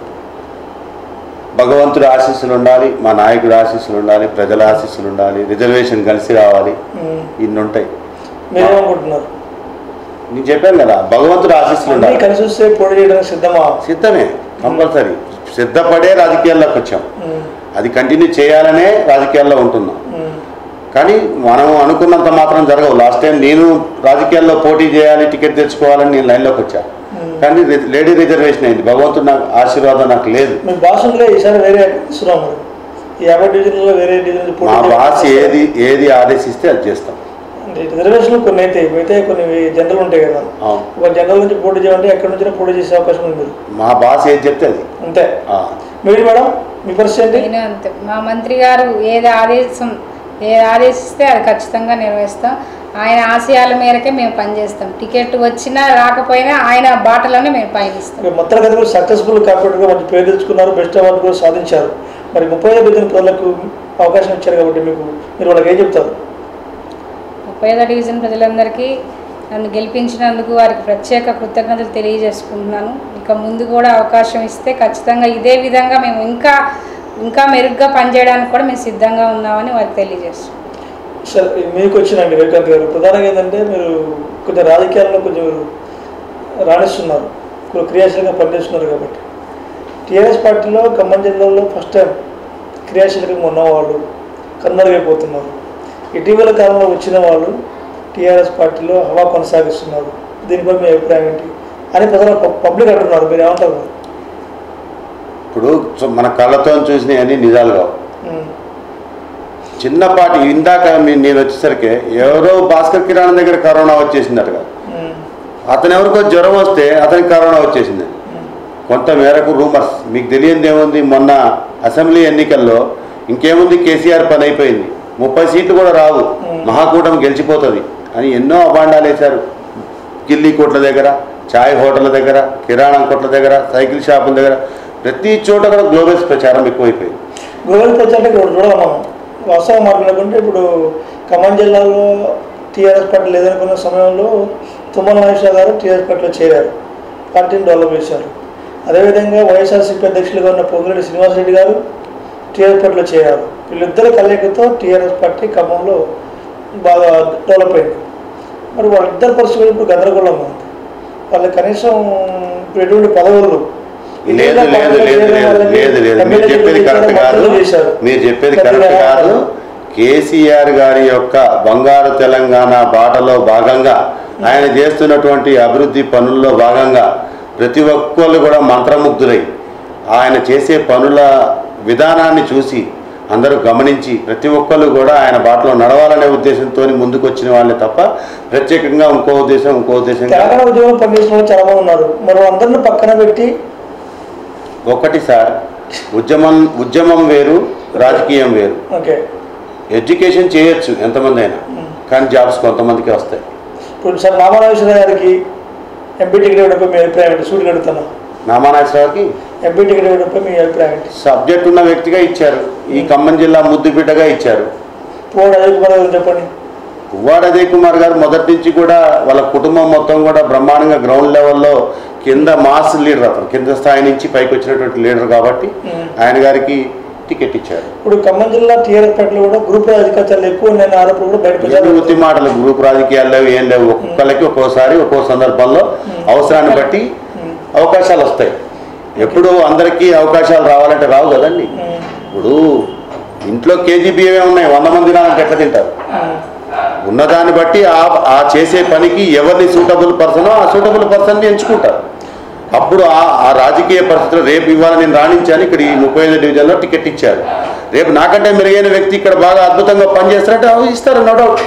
భగవంతుడి ఆశీస్సులు ఉండాలి మా నాయకుడి ఆశీస్సులు ఉండాలి ప్రజల ఆశీస్సులు ఉండాలి రిజర్వేషన్ కలిసి రావాలి
ఉమ్,
ఇన్ని ఉంటాయి
మీరేమనుకుంటున్నారు
నేను చెప్పాను కదా భగవంతుడి ఆశీస్సులు
అన్నీ
ఉండాలి
కలిసి వస్తే పోటీ చేయడానికి సిద్ధమా
సిద్ధమే కంపల్సరీ సిద్ధపడే రాజకీయాల్లోకి వచ్చాం
ఉమ్,
అది కంటిన్యూ చేయాలనే రాజకీయాల్లో ఉంటున్నాం
ఉమ్,
కానీ మనం అనుకున్నంత మాత్రం జరగవు లాస్ట్ టైం నేను రాజకీయాల్లో పోటీ చేయాలి టికెట్ తెచ్చుకోవాలని నేను లైన్లోకి వచ్చా
ఉమ్.
కానీ రి- లేడీ రిజర్వేషన్ అయింది భగవంతుడు నాకు ఆశీర్వాదం నాకు లేదు
మీకు బాస్ ఉందిగా ఈసారి వేరే ఇస్తున్నాం మరి ఈ యాభై డివిజన్లో వేరే డివిజన్ పోటీ
మా
చేయడానికి
బాస్ ఏది ఏది ఆదేశిస్తే అది చేస్తాం
అంటే రిజర్వేషన్లు కొన్ని అయితే మిగతా కొన్ని జనరల్ ఉంటాయి కదా
అవును
ఒక జనరల్ నుంచి పోటీ చేయాలంటే ఎక్కడి నుంచి పోటీ చేసే అవకాశం ఉంది మీరు
మా బాస్ ఏది చెప్తే అది
అంతే
ఆ.
మీరు మేడం మీ పరిస్థితి ఏంటి
నేను అంతే మా మంత్రి గారు ఏది ఆదేశం ఏది ఆదేశిస్తే అది ఖచ్చితంగా నిర్వహిస్తాం ఆయన ఆశయాల మేరకే మేము పనిచేస్తాం టికెట్ వచ్చినా రాకపోయినా ఆయన బాటలోనే మేము పయనిస్తాం
మీరు మొత్తం కదా మీరు సక్సెస్ఫుల్ కార్పొరేట్గా మంచి పేరు తెచ్చుకున్నారు బెస్ట్ అవార్డు కూడా సాధించారు మరి ముప్పై ఐదు డివిజన్ ప్రజలకు అవకాశం ఇచ్చారు కాబట్టి మీకు మీరు వాళ్ళకి ఏం చెప్తారు
ముప్పై ఐదో డివిజన్ ప్రజలందరికీ నన్ను గెలిపించినందుకు వారికి ప్రత్యేక కృతజ్ఞతలు తెలియజేసుకుంటున్నాను ఇక ముందు కూడా అవకాశం ఇస్తే ఖచ్చితంగా ఇదే విధంగా మేము ఇంకా ఇంకా మెరుగ్గా పనిచేయడానికి కూడా మేము సిద్ధంగా ఉన్నామని వారికి తెలియజేస్తున్నాం
సరే మీకు వచ్చినండి రేవంత్ గారు ప్రధానంగా ఏంటంటే మీరు కొంచెం రాజకీయాల్లో కొంచెం మీరు రాణిస్తున్నారు కొంచెం క్రియాశీలంగా పనిచేస్తున్నారు కాబట్టి టీఆర్ఎస్ పార్టీలో ఖమ్మం జిల్లాలో ఫస్ట్ టైం క్రియాశీలకంగా ఉన్నవాళ్ళు కనుమరుగైపోతున్నారు ఇటీవల కాలంలో వచ్చిన వాళ్ళు టీఆర్ఎస్ పార్టీలో హవా కొనసాగిస్తున్నారు దీనిపై మీ అభిప్రాయం ఏంటి అని ప్రజలు పబ్లిక్ అంటున్నారు మీరు ఏమంటారు
ఇప్పుడు చు- మన కళ్ళతో చూసినవన్నీ నిజాలు కావు
ఉమ్,
చిన్నపాటి ఇందాక మీ- నేను వచ్చేసరికి ఎవరో భాస్కర్ కిరాణం దగ్గర కరోనా వచ్చేసిందట కదా
ఉమ్,
అతను ఎవరికో జ్వరం వస్తే అతనికి కరోనా వచ్చేసింది కొంత మేరకు రూమర్స్ మీకు తెలియంది ఏముంది మొన్న అసెంబ్లీ ఎన్నికల్లో ఇంకేముంది కేసీఆర్ పని అయిపోయింది ముప్పై సీట్లు కూడా రావు మహాకూటమి గెలిచిపోతుంది అని ఎన్నో అభాండాలు వేశారు కిల్లీ కొట్ల దగ్గర చాయ్ హోటళ్ళ దగ్గర కిరాణం కొట్ల దగ్గర సైకిల్ షాపుల దగ్గర ప్రతి చోట కూడా గ్లోబల్స్ ప్రచారం ఎక్కువైపోయింది
గూగుల్ పే అంటే ఇక్కడ చూడాలి మనం వాస్తవ మాట్లాడుకుంటే ఇప్పుడు ఖమ్మం జిల్లాలో టీఆర్ఎస్ పార్టీ లేదనుకున్న సమయంలో తుమ్మల నాగేశ్వర గారు టీఆర్ఎస్ పార్టీలో చేరారు పార్టీని డెవలప్ చేశారు అదేవిధంగా వైఎస్ఆర్సీపీ అధ్యక్షులుగా ఉన్న పొంగిరెడ్డి శ్రీనివాసరెడ్డి గారు టీఆర్ఎస్ పార్టీలో చేరారు వీళ్ళిద్దరు కలయికతో టీఆర్ఎస్ పార్టీ ఖమ్మంలో బాగా డెవలప్ అయింది మరి వాళ్ళిద్దరు పరిస్థితులు ఇప్పుడు గందరగోళంగా ఉంది వాళ్ళకి కనీసం ఇప్పుడు ఎటువంటి పదవులు
లేదు లేదు లేదు లేదు లేదు లేదు మీరు చెప్పేది కరెక్ట్ కాదు మీరు చెప్పేది కరెక్ట్ కాదు కేసీఆర్ గారి యొక్క బంగారు తెలంగాణ బాటలో భాగంగా ఆయన చేస్తున్నటువంటి అభివృద్ధి పనుల్లో భాగంగా ప్రతి ఒక్కళ్ళు కూడా మంత్రముగ్ధులై ఆయన చేసే పనుల విధానాన్ని చూసి అందరూ గమనించి ప్రతి ఒక్కళ్ళు కూడా ఆయన బాటలో నడవాలనే ఉద్దేశంతో ముందుకు వచ్చిన వాళ్ళే తప్ప ప్రత్యేకంగా ఇంకో ఉద్దేశం ఇంకో ఉద్దేశం కాదు.
తెలంగాణ ఉద్యోగం పనిచేసిన వాళ్ళు చాలా మంది ఉన్నారు మరి అందరిని పక్కన పెట్టి
ఒకటి సార్ ఉద్యమం ఉద్యమం వేరు రాజకీయం వేరు
ఓకే
ఎడ్యుకేషన్ చేయొచ్చు ఎంతమంది అయినా కానీ జాబ్స్ కొంతమందికి వస్తాయి
ఇప్పుడు సార్ రామారావేశ్వర గారికి ఎంపీ టికెట్ ఇవ్వడంపై మీ అభిప్రాయం ఏంటి సూటి కడుతున్నా
నామానాశ్వరరావుకి
ఎంపీ టికెట్ ఇవ్వడంపై మీ అభిప్రాయం ఏంటి
సబ్జెక్ట్ ఉన్న వ్యక్తిగా ఇచ్చారు ఈ ఖమ్మం జిల్లా ముద్దు బిడ్డగా ఇచ్చారు
పోడు అజయ్ కుమార్ గారు చెప్పండి
పువ్వాడ అజయ్ కుమార్ గారు మొదటి నుంచి కూడా వాళ్ళ కుటుంబం మొత్తం కూడా బ్రహ్మాండంగా గ్రౌండ్ లెవెల్లో కింద మాస్ లీడర్ అతను కింద స్థాయి నుంచి పైకి వచ్చినటువంటి లీడర్ కాబట్టి ఆయన గారికి టికెట్ ఇచ్చారు
ఇప్పుడు ఖమ్మం జిల్లా టీఆర్ఎస్ పార్టీలో కూడా గ్రూప్ రాజకీయాలు ఎక్కువ నేను ఆరోపణలు కూడా బయట
ఇవన్నీ ఉత్తి మాటలు గ్రూప్ రాజకీయాలు లేవు ఏం లేవు ఒక్కొక్కరికి ఒక్కోసారి ఒక్కో సందర్భంలో అవసరాన్ని బట్టి అవకాశాలు వస్తాయి ఎప్పుడు అందరికీ అవకాశాలు రావాలంటే రావు కదండి ఇప్పుడు ఇంట్లో కేజీ బియ్యమే ఉన్నాయి వంద మంది తినాలంటే ఎట్లా తింటారు ఉన్నదాన్ని బట్టి ఆ ఆ చేసే పనికి ఎవరిని సూటబుల్ పర్సనో ఆ సూటబుల్ పర్సన్ని ఎంచుకుంటారు అప్పుడు ఆ ఆ రాజకీయ పరిస్థితులు రేపు ఇవాళ నేను రాణించాను ఇక్కడ ఈ ముప్పై ఐదు డివిజన్లో టికెట్ ఇచ్చారు రేపు నాకంటే మెరుగైన వ్యక్తి ఇక్కడ బాగా అద్భుతంగా పనిచేస్తారంటే అవి ఇస్తారు నో డౌట్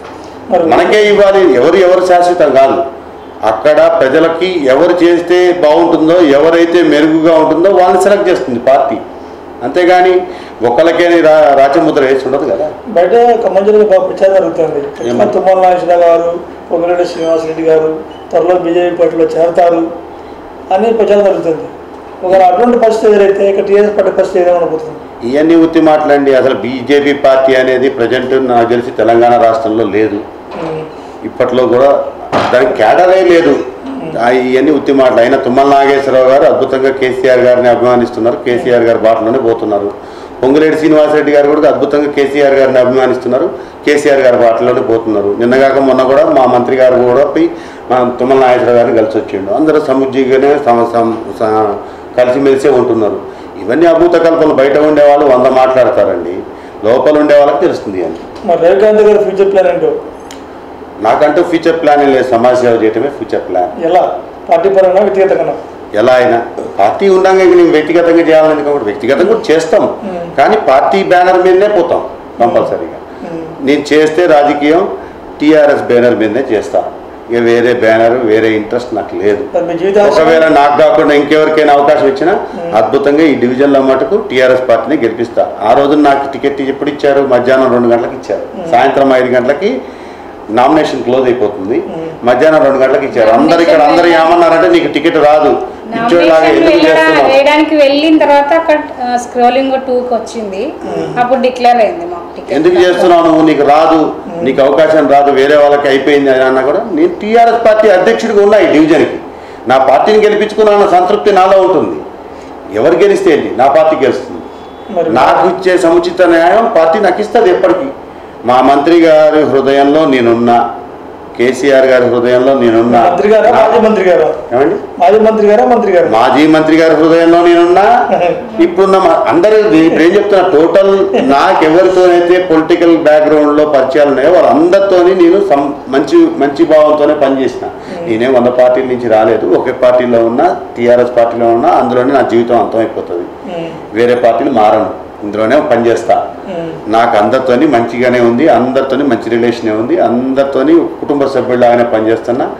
మరి
మనకే ఇవ్వాలి ఎవరు ఎవరు శాశ్వతం కాదు అక్కడ ప్రజలకి ఎవరు చేస్తే బాగుంటుందో ఎవరైతే మెరుగుగా ఉంటుందో వాళ్ళని సెలెక్ట్ చేస్తుంది పార్టీ అంతేగాని ఒకళ్ళకే రా రాచముద్ర వేసి ఉండదు కదా
బయట ఖమ్మం జిల్లాలో బాగా ప్రచారం జరుగుతుంది
ఏమని?
తుమ్మల నాగేశ్వర గారు పొంగిరెడ్డి శ్రీనివాసరెడ్డి గారు త్వరలో బీజేపీ పార్టీలో చేరతారు అని ప్రచారం జరుగుతుంది ఒకవేళ అటువంటి పరిస్థితి ఎదురైతే ఇక టీఆర్ఎస్ పార్టీ పరిస్థితి ఏదైనా
ఇవన్నీ ఉత్తి మాటలండి అసలు బీజేపీ పార్టీ అనేది ప్రజెంట్ నాకు తెలిసి తెలంగాణ రాష్ట్రంలో లేదు ఇప్పట్లో కూడా దానికి కేడరే లేదు ఆ ఇవన్నీ ఉత్తి మాటలు అయినా తుమ్మల నాగేశ్వరరావు గారు అద్భుతంగా కేసీఆర్ గారిని అభిమానిస్తున్నారు కేసీఆర్ గారి బాటలోనే పోతున్నారు పొంగులేటి శ్రీనివాసరెడ్డి గారు కూడా అద్భుతంగా కేసీఆర్ గారిని అభిమానిస్తున్నారు కేసీఆర్ గారి బాటలోనే పోతున్నారు నిన్నగాక మొన్న కూడా మా మంత్రి గారు కూడా పోయి మా తుమ్మల నాగేశ్వరరావు గారిని కలిసి వచ్చిండు అందరూ సముజ్జిగానే సమ సమ- స- కలిసిమెలిసే ఉంటున్నారు ఇవన్నీ అభూత కల్పనలు బయట ఉండేవాళ్ళు వంద మాట్లాడతారండి లోపల ఉండే వాళ్ళకి తెలుస్తుంది అని
మరి రవికాంత్ గారి ఫ్యూచర్ ప్లాన్ ఏంటో
నాకంటూ ఫ్యూచర్ ప్లాన్ ఏం లేదు సమాజ సేవ చేయటమే ఫ్యూచర్ ప్లాన్
ఎలా పార్టీ పరంగా వ్యక్తిగతంగా
ఎలా అయినా పార్టీ ఉండగా ఇక నేను వ్యక్తిగతంగా చేయాలని కాబట్టి వ్యక్తిగతంగా కూడా చేస్తాం కానీ పార్టీ బ్యానర్ మీదనే పోతాం కంపల్సరీగా నేను చేస్తే రాజకీయం టీఆర్ఎస్ బ్యానర్ మీదనే చేస్తా ఇక వేరే బ్యానర్ వేరే ఇంట్రెస్ట్ నాకు లేదు
మరి మీ జీవితాంశం
ఒకవేళ నాకు కాకుండా ఇంకెవరికైనా అవకాశం ఇచ్చినా అద్భుతంగా ఈ డివిజన్లో మటుకు టీఆర్ఎస్ పార్టీని గెలిపిస్తా ఆ రోజు నాకు టికెట్ ఎప్పుడు ఇచ్చారు మధ్యాహ్నం రెండు గంటలకు ఇచ్చారు సాయంత్రం ఐదు గంటలకి నామినేషన్ క్లోజ్ అయిపోతుంది మధ్యాహ్నం రెండు గంటలకు ఇచ్చారు అందరు ఇక్కడ అందరు ఏమన్నారంటే నీకు టికెట్ రాదు ఇచ్చోలాగా
నామినేషన్
ఎందుకు
వెళ్ళడా-
చేస్తున్నావు
వేయడానికి వెళ్ళిన తర్వాత అక్కడ స్క్రోలింగ్ టూకి వచ్చింది అప్పుడు డిక్లేర్ అయింది మాకు టికెట్
ఎందుకు చేస్తున్నావు నువ్వు నీకు రాదు నీకు అవకాశం రాదు వేరే వాళ్ళకి అయిపోయింది అని అన్నా కూడా నేను టీఆర్ఎస్ పార్టీ అధ్యక్షుడిగా ఉన్నా ఈ డివిజన్కి నా పార్టీని గెలిపించుకున్న సంతృప్తి నాలో ఉంటుంది ఎవరు గెలిస్తే ఏంటి నా పార్టీ గెలుస్తుంది
మరి
నాకు ఇచ్చే సముచిత న్యాయం పార్టీ నాకు ఇస్తుంది ఎప్పటికీ మా మంత్రి గారి హృదయంలో నేనున్నా కేసీఆర్ గారి హృదయంలో నేనున్నా
మంత్రి గారా మాజీ మంత్రి గారా
ఏమండి
మాజీ మంత్రి గారా మంత్రి గారు
మాజీ మంత్రి గారి హృదయంలో నేనున్నా ఇప్పుడున్న మా- అందరూ ఇప్పుడు ఏం చెప్తున్నా టోటల్ నాకెవరితోనైతే పొలిటికల్ బ్యాక్గ్రౌండ్ లో పరిచయాలు ఉన్నాయో వాళ్ళందరితోని నేను సం- మంచి మంచి భావంతోనే పనిచేసిన నేనే వంద పార్టీల నుంచి రాలేదు ఒకే పార్టీలో ఉన్నా టీఆర్ఎస్ పార్టీలో ఉన్నా అందులోనే నా జీవితం అంతమైపోతుంది వేరే పార్టీలు మారను ఇందులోనే పనిచేస్తా నాకు అందరితోని మంచిగానే ఉంది అందరితోని మంచి రిలేషనే ఉంది అందరితోని కుటుంబ సభ్యుల్లాగానే పనిచేస్తున్నా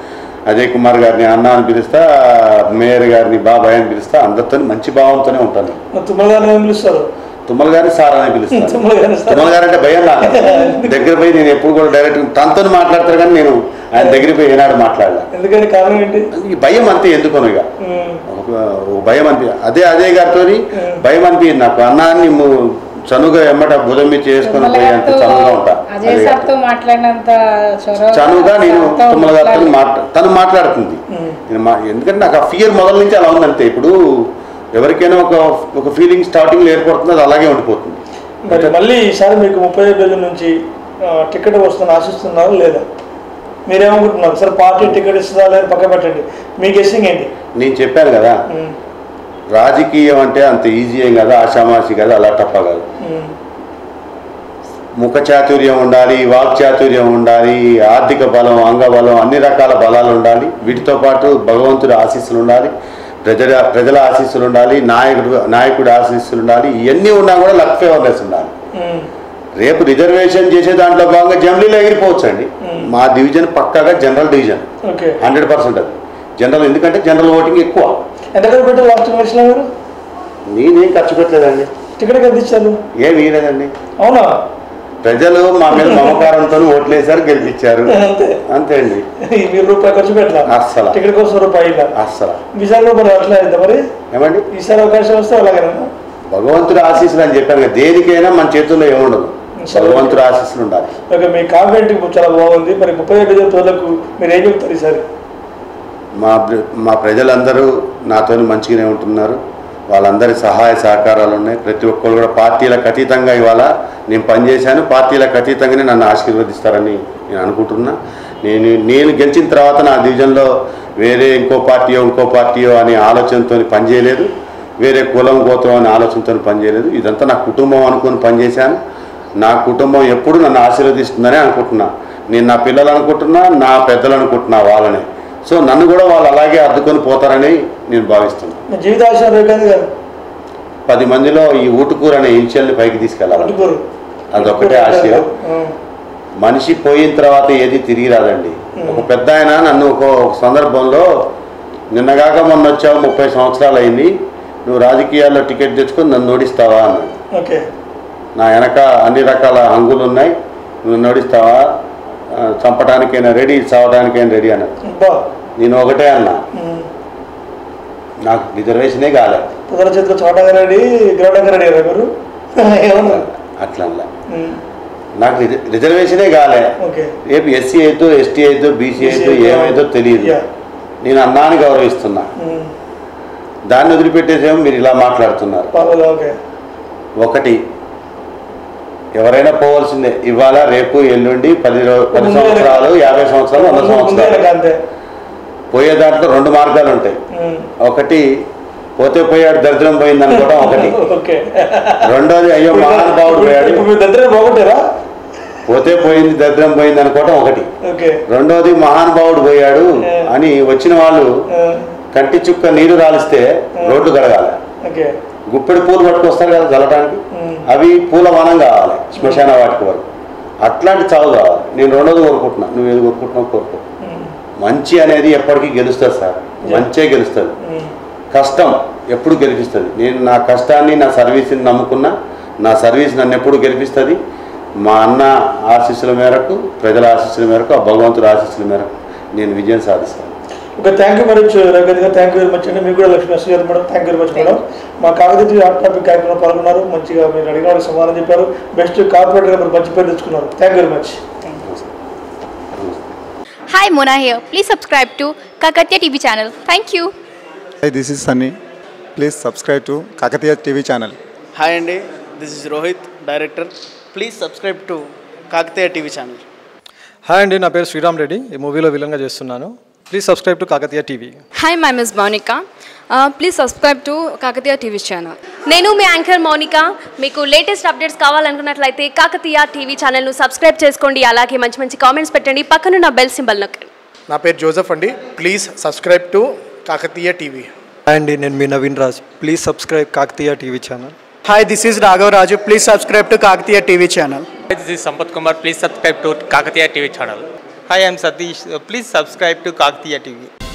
అజయ్ కుమార్ గారిని అన్న అని పిలుస్తా మేయర్ గారిని బాబాయ్ అని పిలుస్తా అందరితో మంచి భావంతోనే ఉంటాను
మరి తుమ్మల గారిని ఏం పిలుస్తారు
తుమ్మల గారిని సార్ అని పిలుస్తాను
తుమ్మల గారిని సార్.
తుమ్మల గారు అంటే భయం నాకు దగ్గర పోయి నేను ఎప్పుడు కూడా డైరెక్ట్ తనతో మాట్లాడతారు కానీ నేను ఆయన దగ్గర పోయి ఏనాడు మాట్లాడలే
ఎందుకని కారణం ఏంటి
ఈ భయం అంతే ఎందుకోను ఇక
ఉమ్,
ఒక ఒక భయం అనిపి అదే అదే గారితో భయం అనిపించింది నాకు అన్నాన్ని చనువుగా ఎమ్మట భుజం మీద చేసుకొని
తుమ్మల
పోయి అంత
గారితో
చనువుగా ఉంటా
అజయ్
అదే
సార్తో మాట్లాడినంత చొరవ
చనువుగా నేను
సార్తో
తుమ్మల గారితో
మాట్లాడి-
మాట్లా తను మాట్లాడుతుంది
ఉమ్.
నేను మా ఎందుకంటే నాకు ఆ ఫియర్ మొదల నుంచి అలా ఉందంతే ఇప్పుడు ఎవరికైనా ఒక ఒక ఫీలింగ్ స్టార్టింగ్లో ఏర్పడుతుంది అది అలాగే ఉండిపోతుంది
మరి మళ్ళీ ఈసారి మీకు ముప్పై ఐదు రోజుల నుంచి ఆ, టికెట్ వస్తుందని ఆశిస్తున్నారా లేదా మీరేమనుకుంటున్నారు సరే పార్టీ టికెట్ ఇస్తుందా లేదా పక్క పెట్టండి మీ గెస్సింగ్ ఏంటి
నేను చెప్పాను కదా
ఉమ్,
రాజకీయం అంటే అంత ఈజీ ఏం కదా ఆషామాషి కదా అలా టప్ప కాదు
ఉమ్,
ముఖ చాతుర్యం ఉండాలి వాక్ చాతుర్యం ఉండాలి ఆర్థిక బలం అంగబలం అన్ని రకాల బలాలు ఉండాలి వీటితో పాటు భగవంతుడి ఆశీస్సులు ఉండాలి ప్రజల ప్రజల ఆశీస్సులు ఉండాలి నాయకుడు నాయకుడి ఆశీస్సులు ఉండాలి ఇవన్నీ ఉన్నా కూడా లక్ ఫేవర్నెస్ ఉండాలి
ఉమ్,
రేపు రిజర్వేషన్ చేసే దాంట్లో భాగంగా జమిలీలో ఎగిరిపోవచ్చు అండి
మ్మ్.
మా డివిజన్ పక్కాగా general division
okay
hundred percent అది జనరల్ ఎందుకంటే జనరల్ ఓటింగ్ ఎక్కువ
ఎంత ఖర్చు పెట్టారు లాస్ట్ ఎలక్షన్లో మీరు
నేనేం ఖర్చు పెట్టలేదండి
టికెట్ ఎంత ఇచ్చారు
ఏం ఇవ్వలేదండి
అవునా
ప్రజలు మా మీద మమకారంతో ఓట్లేసారు గెలిపించారు
అంతే
అంతే అండి
మీరు రూపాయి ఖర్చు పెట్టాల
అస్సలు.
టికెట్ కోసం రూపాయి ఇలా
అస్సలు
ఈసారి మరి అట్లా అయిందా మరి
ఏమండి
ఈసారి అవకాశం వస్తే అలాగేనా
భగవంతుడి ఆశీస్సులు అని చెప్పాను కదా దేనికైనా మన చేతుల్లో ఏముండదు భగవంతుడి ఆశీస్సులు ఉండాలి
ఓకే మీ కామెంట్ చాలా బాగుంది మరి ముప్పై ఐదు రోజులకు మీరు ఏం చెప్తారు ఈసారి
మా ప్ర- మా ప్రజలందరూ నాతో మంచిగానే ఉంటున్నారు వాళ్ళందరి సహాయ సహకారాలు ఉన్నాయి ప్రతి ఒక్కరు కూడా పార్టీలకు అతీతంగా ఇవాళ నేను పనిచేశాను పార్టీలకు అతీతంగానే నన్ను ఆశీర్వదిస్తారని నేను అనుకుంటున్నా నేను నేను గెలిచిన తర్వాత నా డివిజన్లో వేరే ఇంకో పార్టీయో ఇంకో పార్టీయో అనే ఆలోచనతో పనిచేయలేదు వేరే కులం గోత్రం అనే ఆలోచనతో పనిచేయలేదు ఇదంతా నా కుటుంబం అనుకుని పనిచేశాను నా కుటుంబం ఎప్పుడు నన్ను ఆశీర్వదిస్తుందని అనుకుంటున్నా నేను నా పిల్లలు అనుకుంటున్నా నా పెద్దలు అనుకుంటున్నా వాళ్ళని సో నన్ను కూడా వాళ్ళు అలాగే అద్దుకొని పోతారని నేను భావిస్తున్నాను
మీ జీవిత ఆశయం రేఖాంది గారు
పది మందిలో ఈ ఊటుకూరు అనే ఇన్షియల్ని పైకి తీసుకెళ్ళాలి
అటుకూరు
అదొక్కటే ఆశయం మనిషి పోయిన తర్వాత ఏది తిరిగి రాదండి ఒక పెద్ద ఆయన నన్ను ఒక ఒక సందర్భంలో నిన్నగాక మొన్న వచ్చావు ముప్పై సంవత్సరాలు అయింది నువ్వు రాజకీయాల్లో టికెట్ తెచ్చుకొని నన్ను ఓడిస్తావా అన్నాడు
ఓకే
నా వెనక అన్ని రకాల హంగులు ఉన్నాయి నువ్వు నడుస్తావా ఆ, చంపడానికైనా రెడీ చావడానికైనా రెడీ అన్నాడు
బా
నేను ఒకటే అన్నా నాకు రిజర్వేషనే కాలే
ప్రజల చేతిలో చోటగా రెడీ గ్రౌండ్గా రెడీ అయ్యారా మీరు ఏమన్నారు
అట్లా అనలా.
ఉమ్,
నాకు రిజ- రిజర్వేషనే కాలే
ఓకే
రేపు ఎస్సీ అయితే ఎస్టీ అయితే బీసీ అయితే ఏమైతే తెలియదు
యా.
నేను అన్నాన్ని గౌరవిస్తున్నా
ఉమ్,
దాన్ని వదిలిపెట్టేసేమో మీరు ఇలా మాట్లాడుతున్నారు
పర్వాలేదు ఓకే
ఒకటి ఎవరైనా పోవాల్సిందే ఇవాళ రేపు ఎల్లుండి పది రో పది
ముందే
సంవత్సరాలు యాభై సంవత్సరాలు వంద
ముందే
సంవత్సరాలు
వెనక అంతే
పోయే దాంట్లో రెండు మార్గాలు ఉంటాయి
ఉమ్,
ఒకటి పోతే పోయాడు దరిద్రం పోయింది అనుకోవడం ఒకటి
ఓకే
రెండోది అయ్యో మహానుభావుడు పోయాడు
ఇప్పుడు మీరు దగ్గర బాగుంటారా
పోతే పోయింది దరిద్రం పోయింది అనుకోవడం ఒకటి
ఓకే
రెండోది మహానుభావుడు పోయాడు అని వచ్చిన వాళ్ళు
ఆ,
కంటి చుక్క నీరు రాలిస్తే రోడ్డు కడగాలి
ఓకే
గుప్పెడు పూలు పట్టుకొస్తారు కదా చల్లటానికి
ఉమ్,
అవి పూల వనం కావాలి శ్మశాన వాటికి వరకు అట్లాంటి చావు కావాలి నేను రెండోది కోరుకుంటున్నా నువ్వు ఏది కోరుకుంటున్నావు కోరుకో
ఉమ్,
మంచి అనేది ఎప్పటికీ గెలుస్తుంది సార్ మంచే గెలుస్తుంది
ఉమ్,
కష్టం ఎప్పుడు గెలిపిస్తుంది నేను నా కష్టాన్ని నా సర్వీస్ని నమ్ముకున్నా నా సర్వీస్ నన్ను ఎప్పుడు గెలిపిస్తుంది మా అన్న ఆశీస్సుల మేరకు ప్రజల ఆశీస్సుల మేరకు ఆ భగవంతుడి ఆశీస్సుల మేరకు నేను విజయం సాధిస్తాను
okay thank you very much Raghupathi గారు థ్యాంక్ యూ వెరీ మచ్ అండి మీకు కూడా లక్ష్మీ నరసింహ గారు madam thank you very much madam మా కాకతీయ హాట్ టాపిక్ కార్యక్రమంలో పాల్గొన్నారు మంచిగా మీరు అడిగిన వాళ్ళకి సమాధానం చెప్పారు బెస్ట్ కార్పొరేటర్గా మీరు మంచి పేరు తెచ్చుకున్నారు thank you very much
Hi, Mona here. Please subscribe to Kakatya TV channel. Thank you.
Hi, this is Sunny. Please subscribe to Kakatiya TV channel.
Hi అండి this is Rohit director please subscribe to Kakatiya TV channel
hi అండి నా పేరు శ్రీరామ్ రెడ్డి ఈ మూవీలో విలన్గా చేస్తున్నాను please subscribe to Kakatiya TV
Hi, my name is Monica. Uh, please subscribe to Kakatiya TV channel.
నేను మీ anchor Mounika మీకు లేటెస్ట్ అప్డేట్స్ కావాలనుకున్నట్లయితే కాకతీయ టీవీ ఛానల్ను సబ్స్క్రైబ్ చేసుకోండి అలాగే మంచి మంచి కామెంట్స్ పెట్టండి పక్కనున్న బెల్ సింబల్ నొక్కండి
నా పేరు జోసెఫ్ అండి please subscribe to Kakatiya TV
hi అండి నేను మీ Naveen Raj please subscribe Kakatiya TV channel
hi this is Raghav Raju please subscribe to Kakatiya TV channel
Hi, this is Sampath Kumar. Please subscribe to Kakatiya TV channel. Hi, I'm Satish. Uh, please subscribe to Kaktiya TV.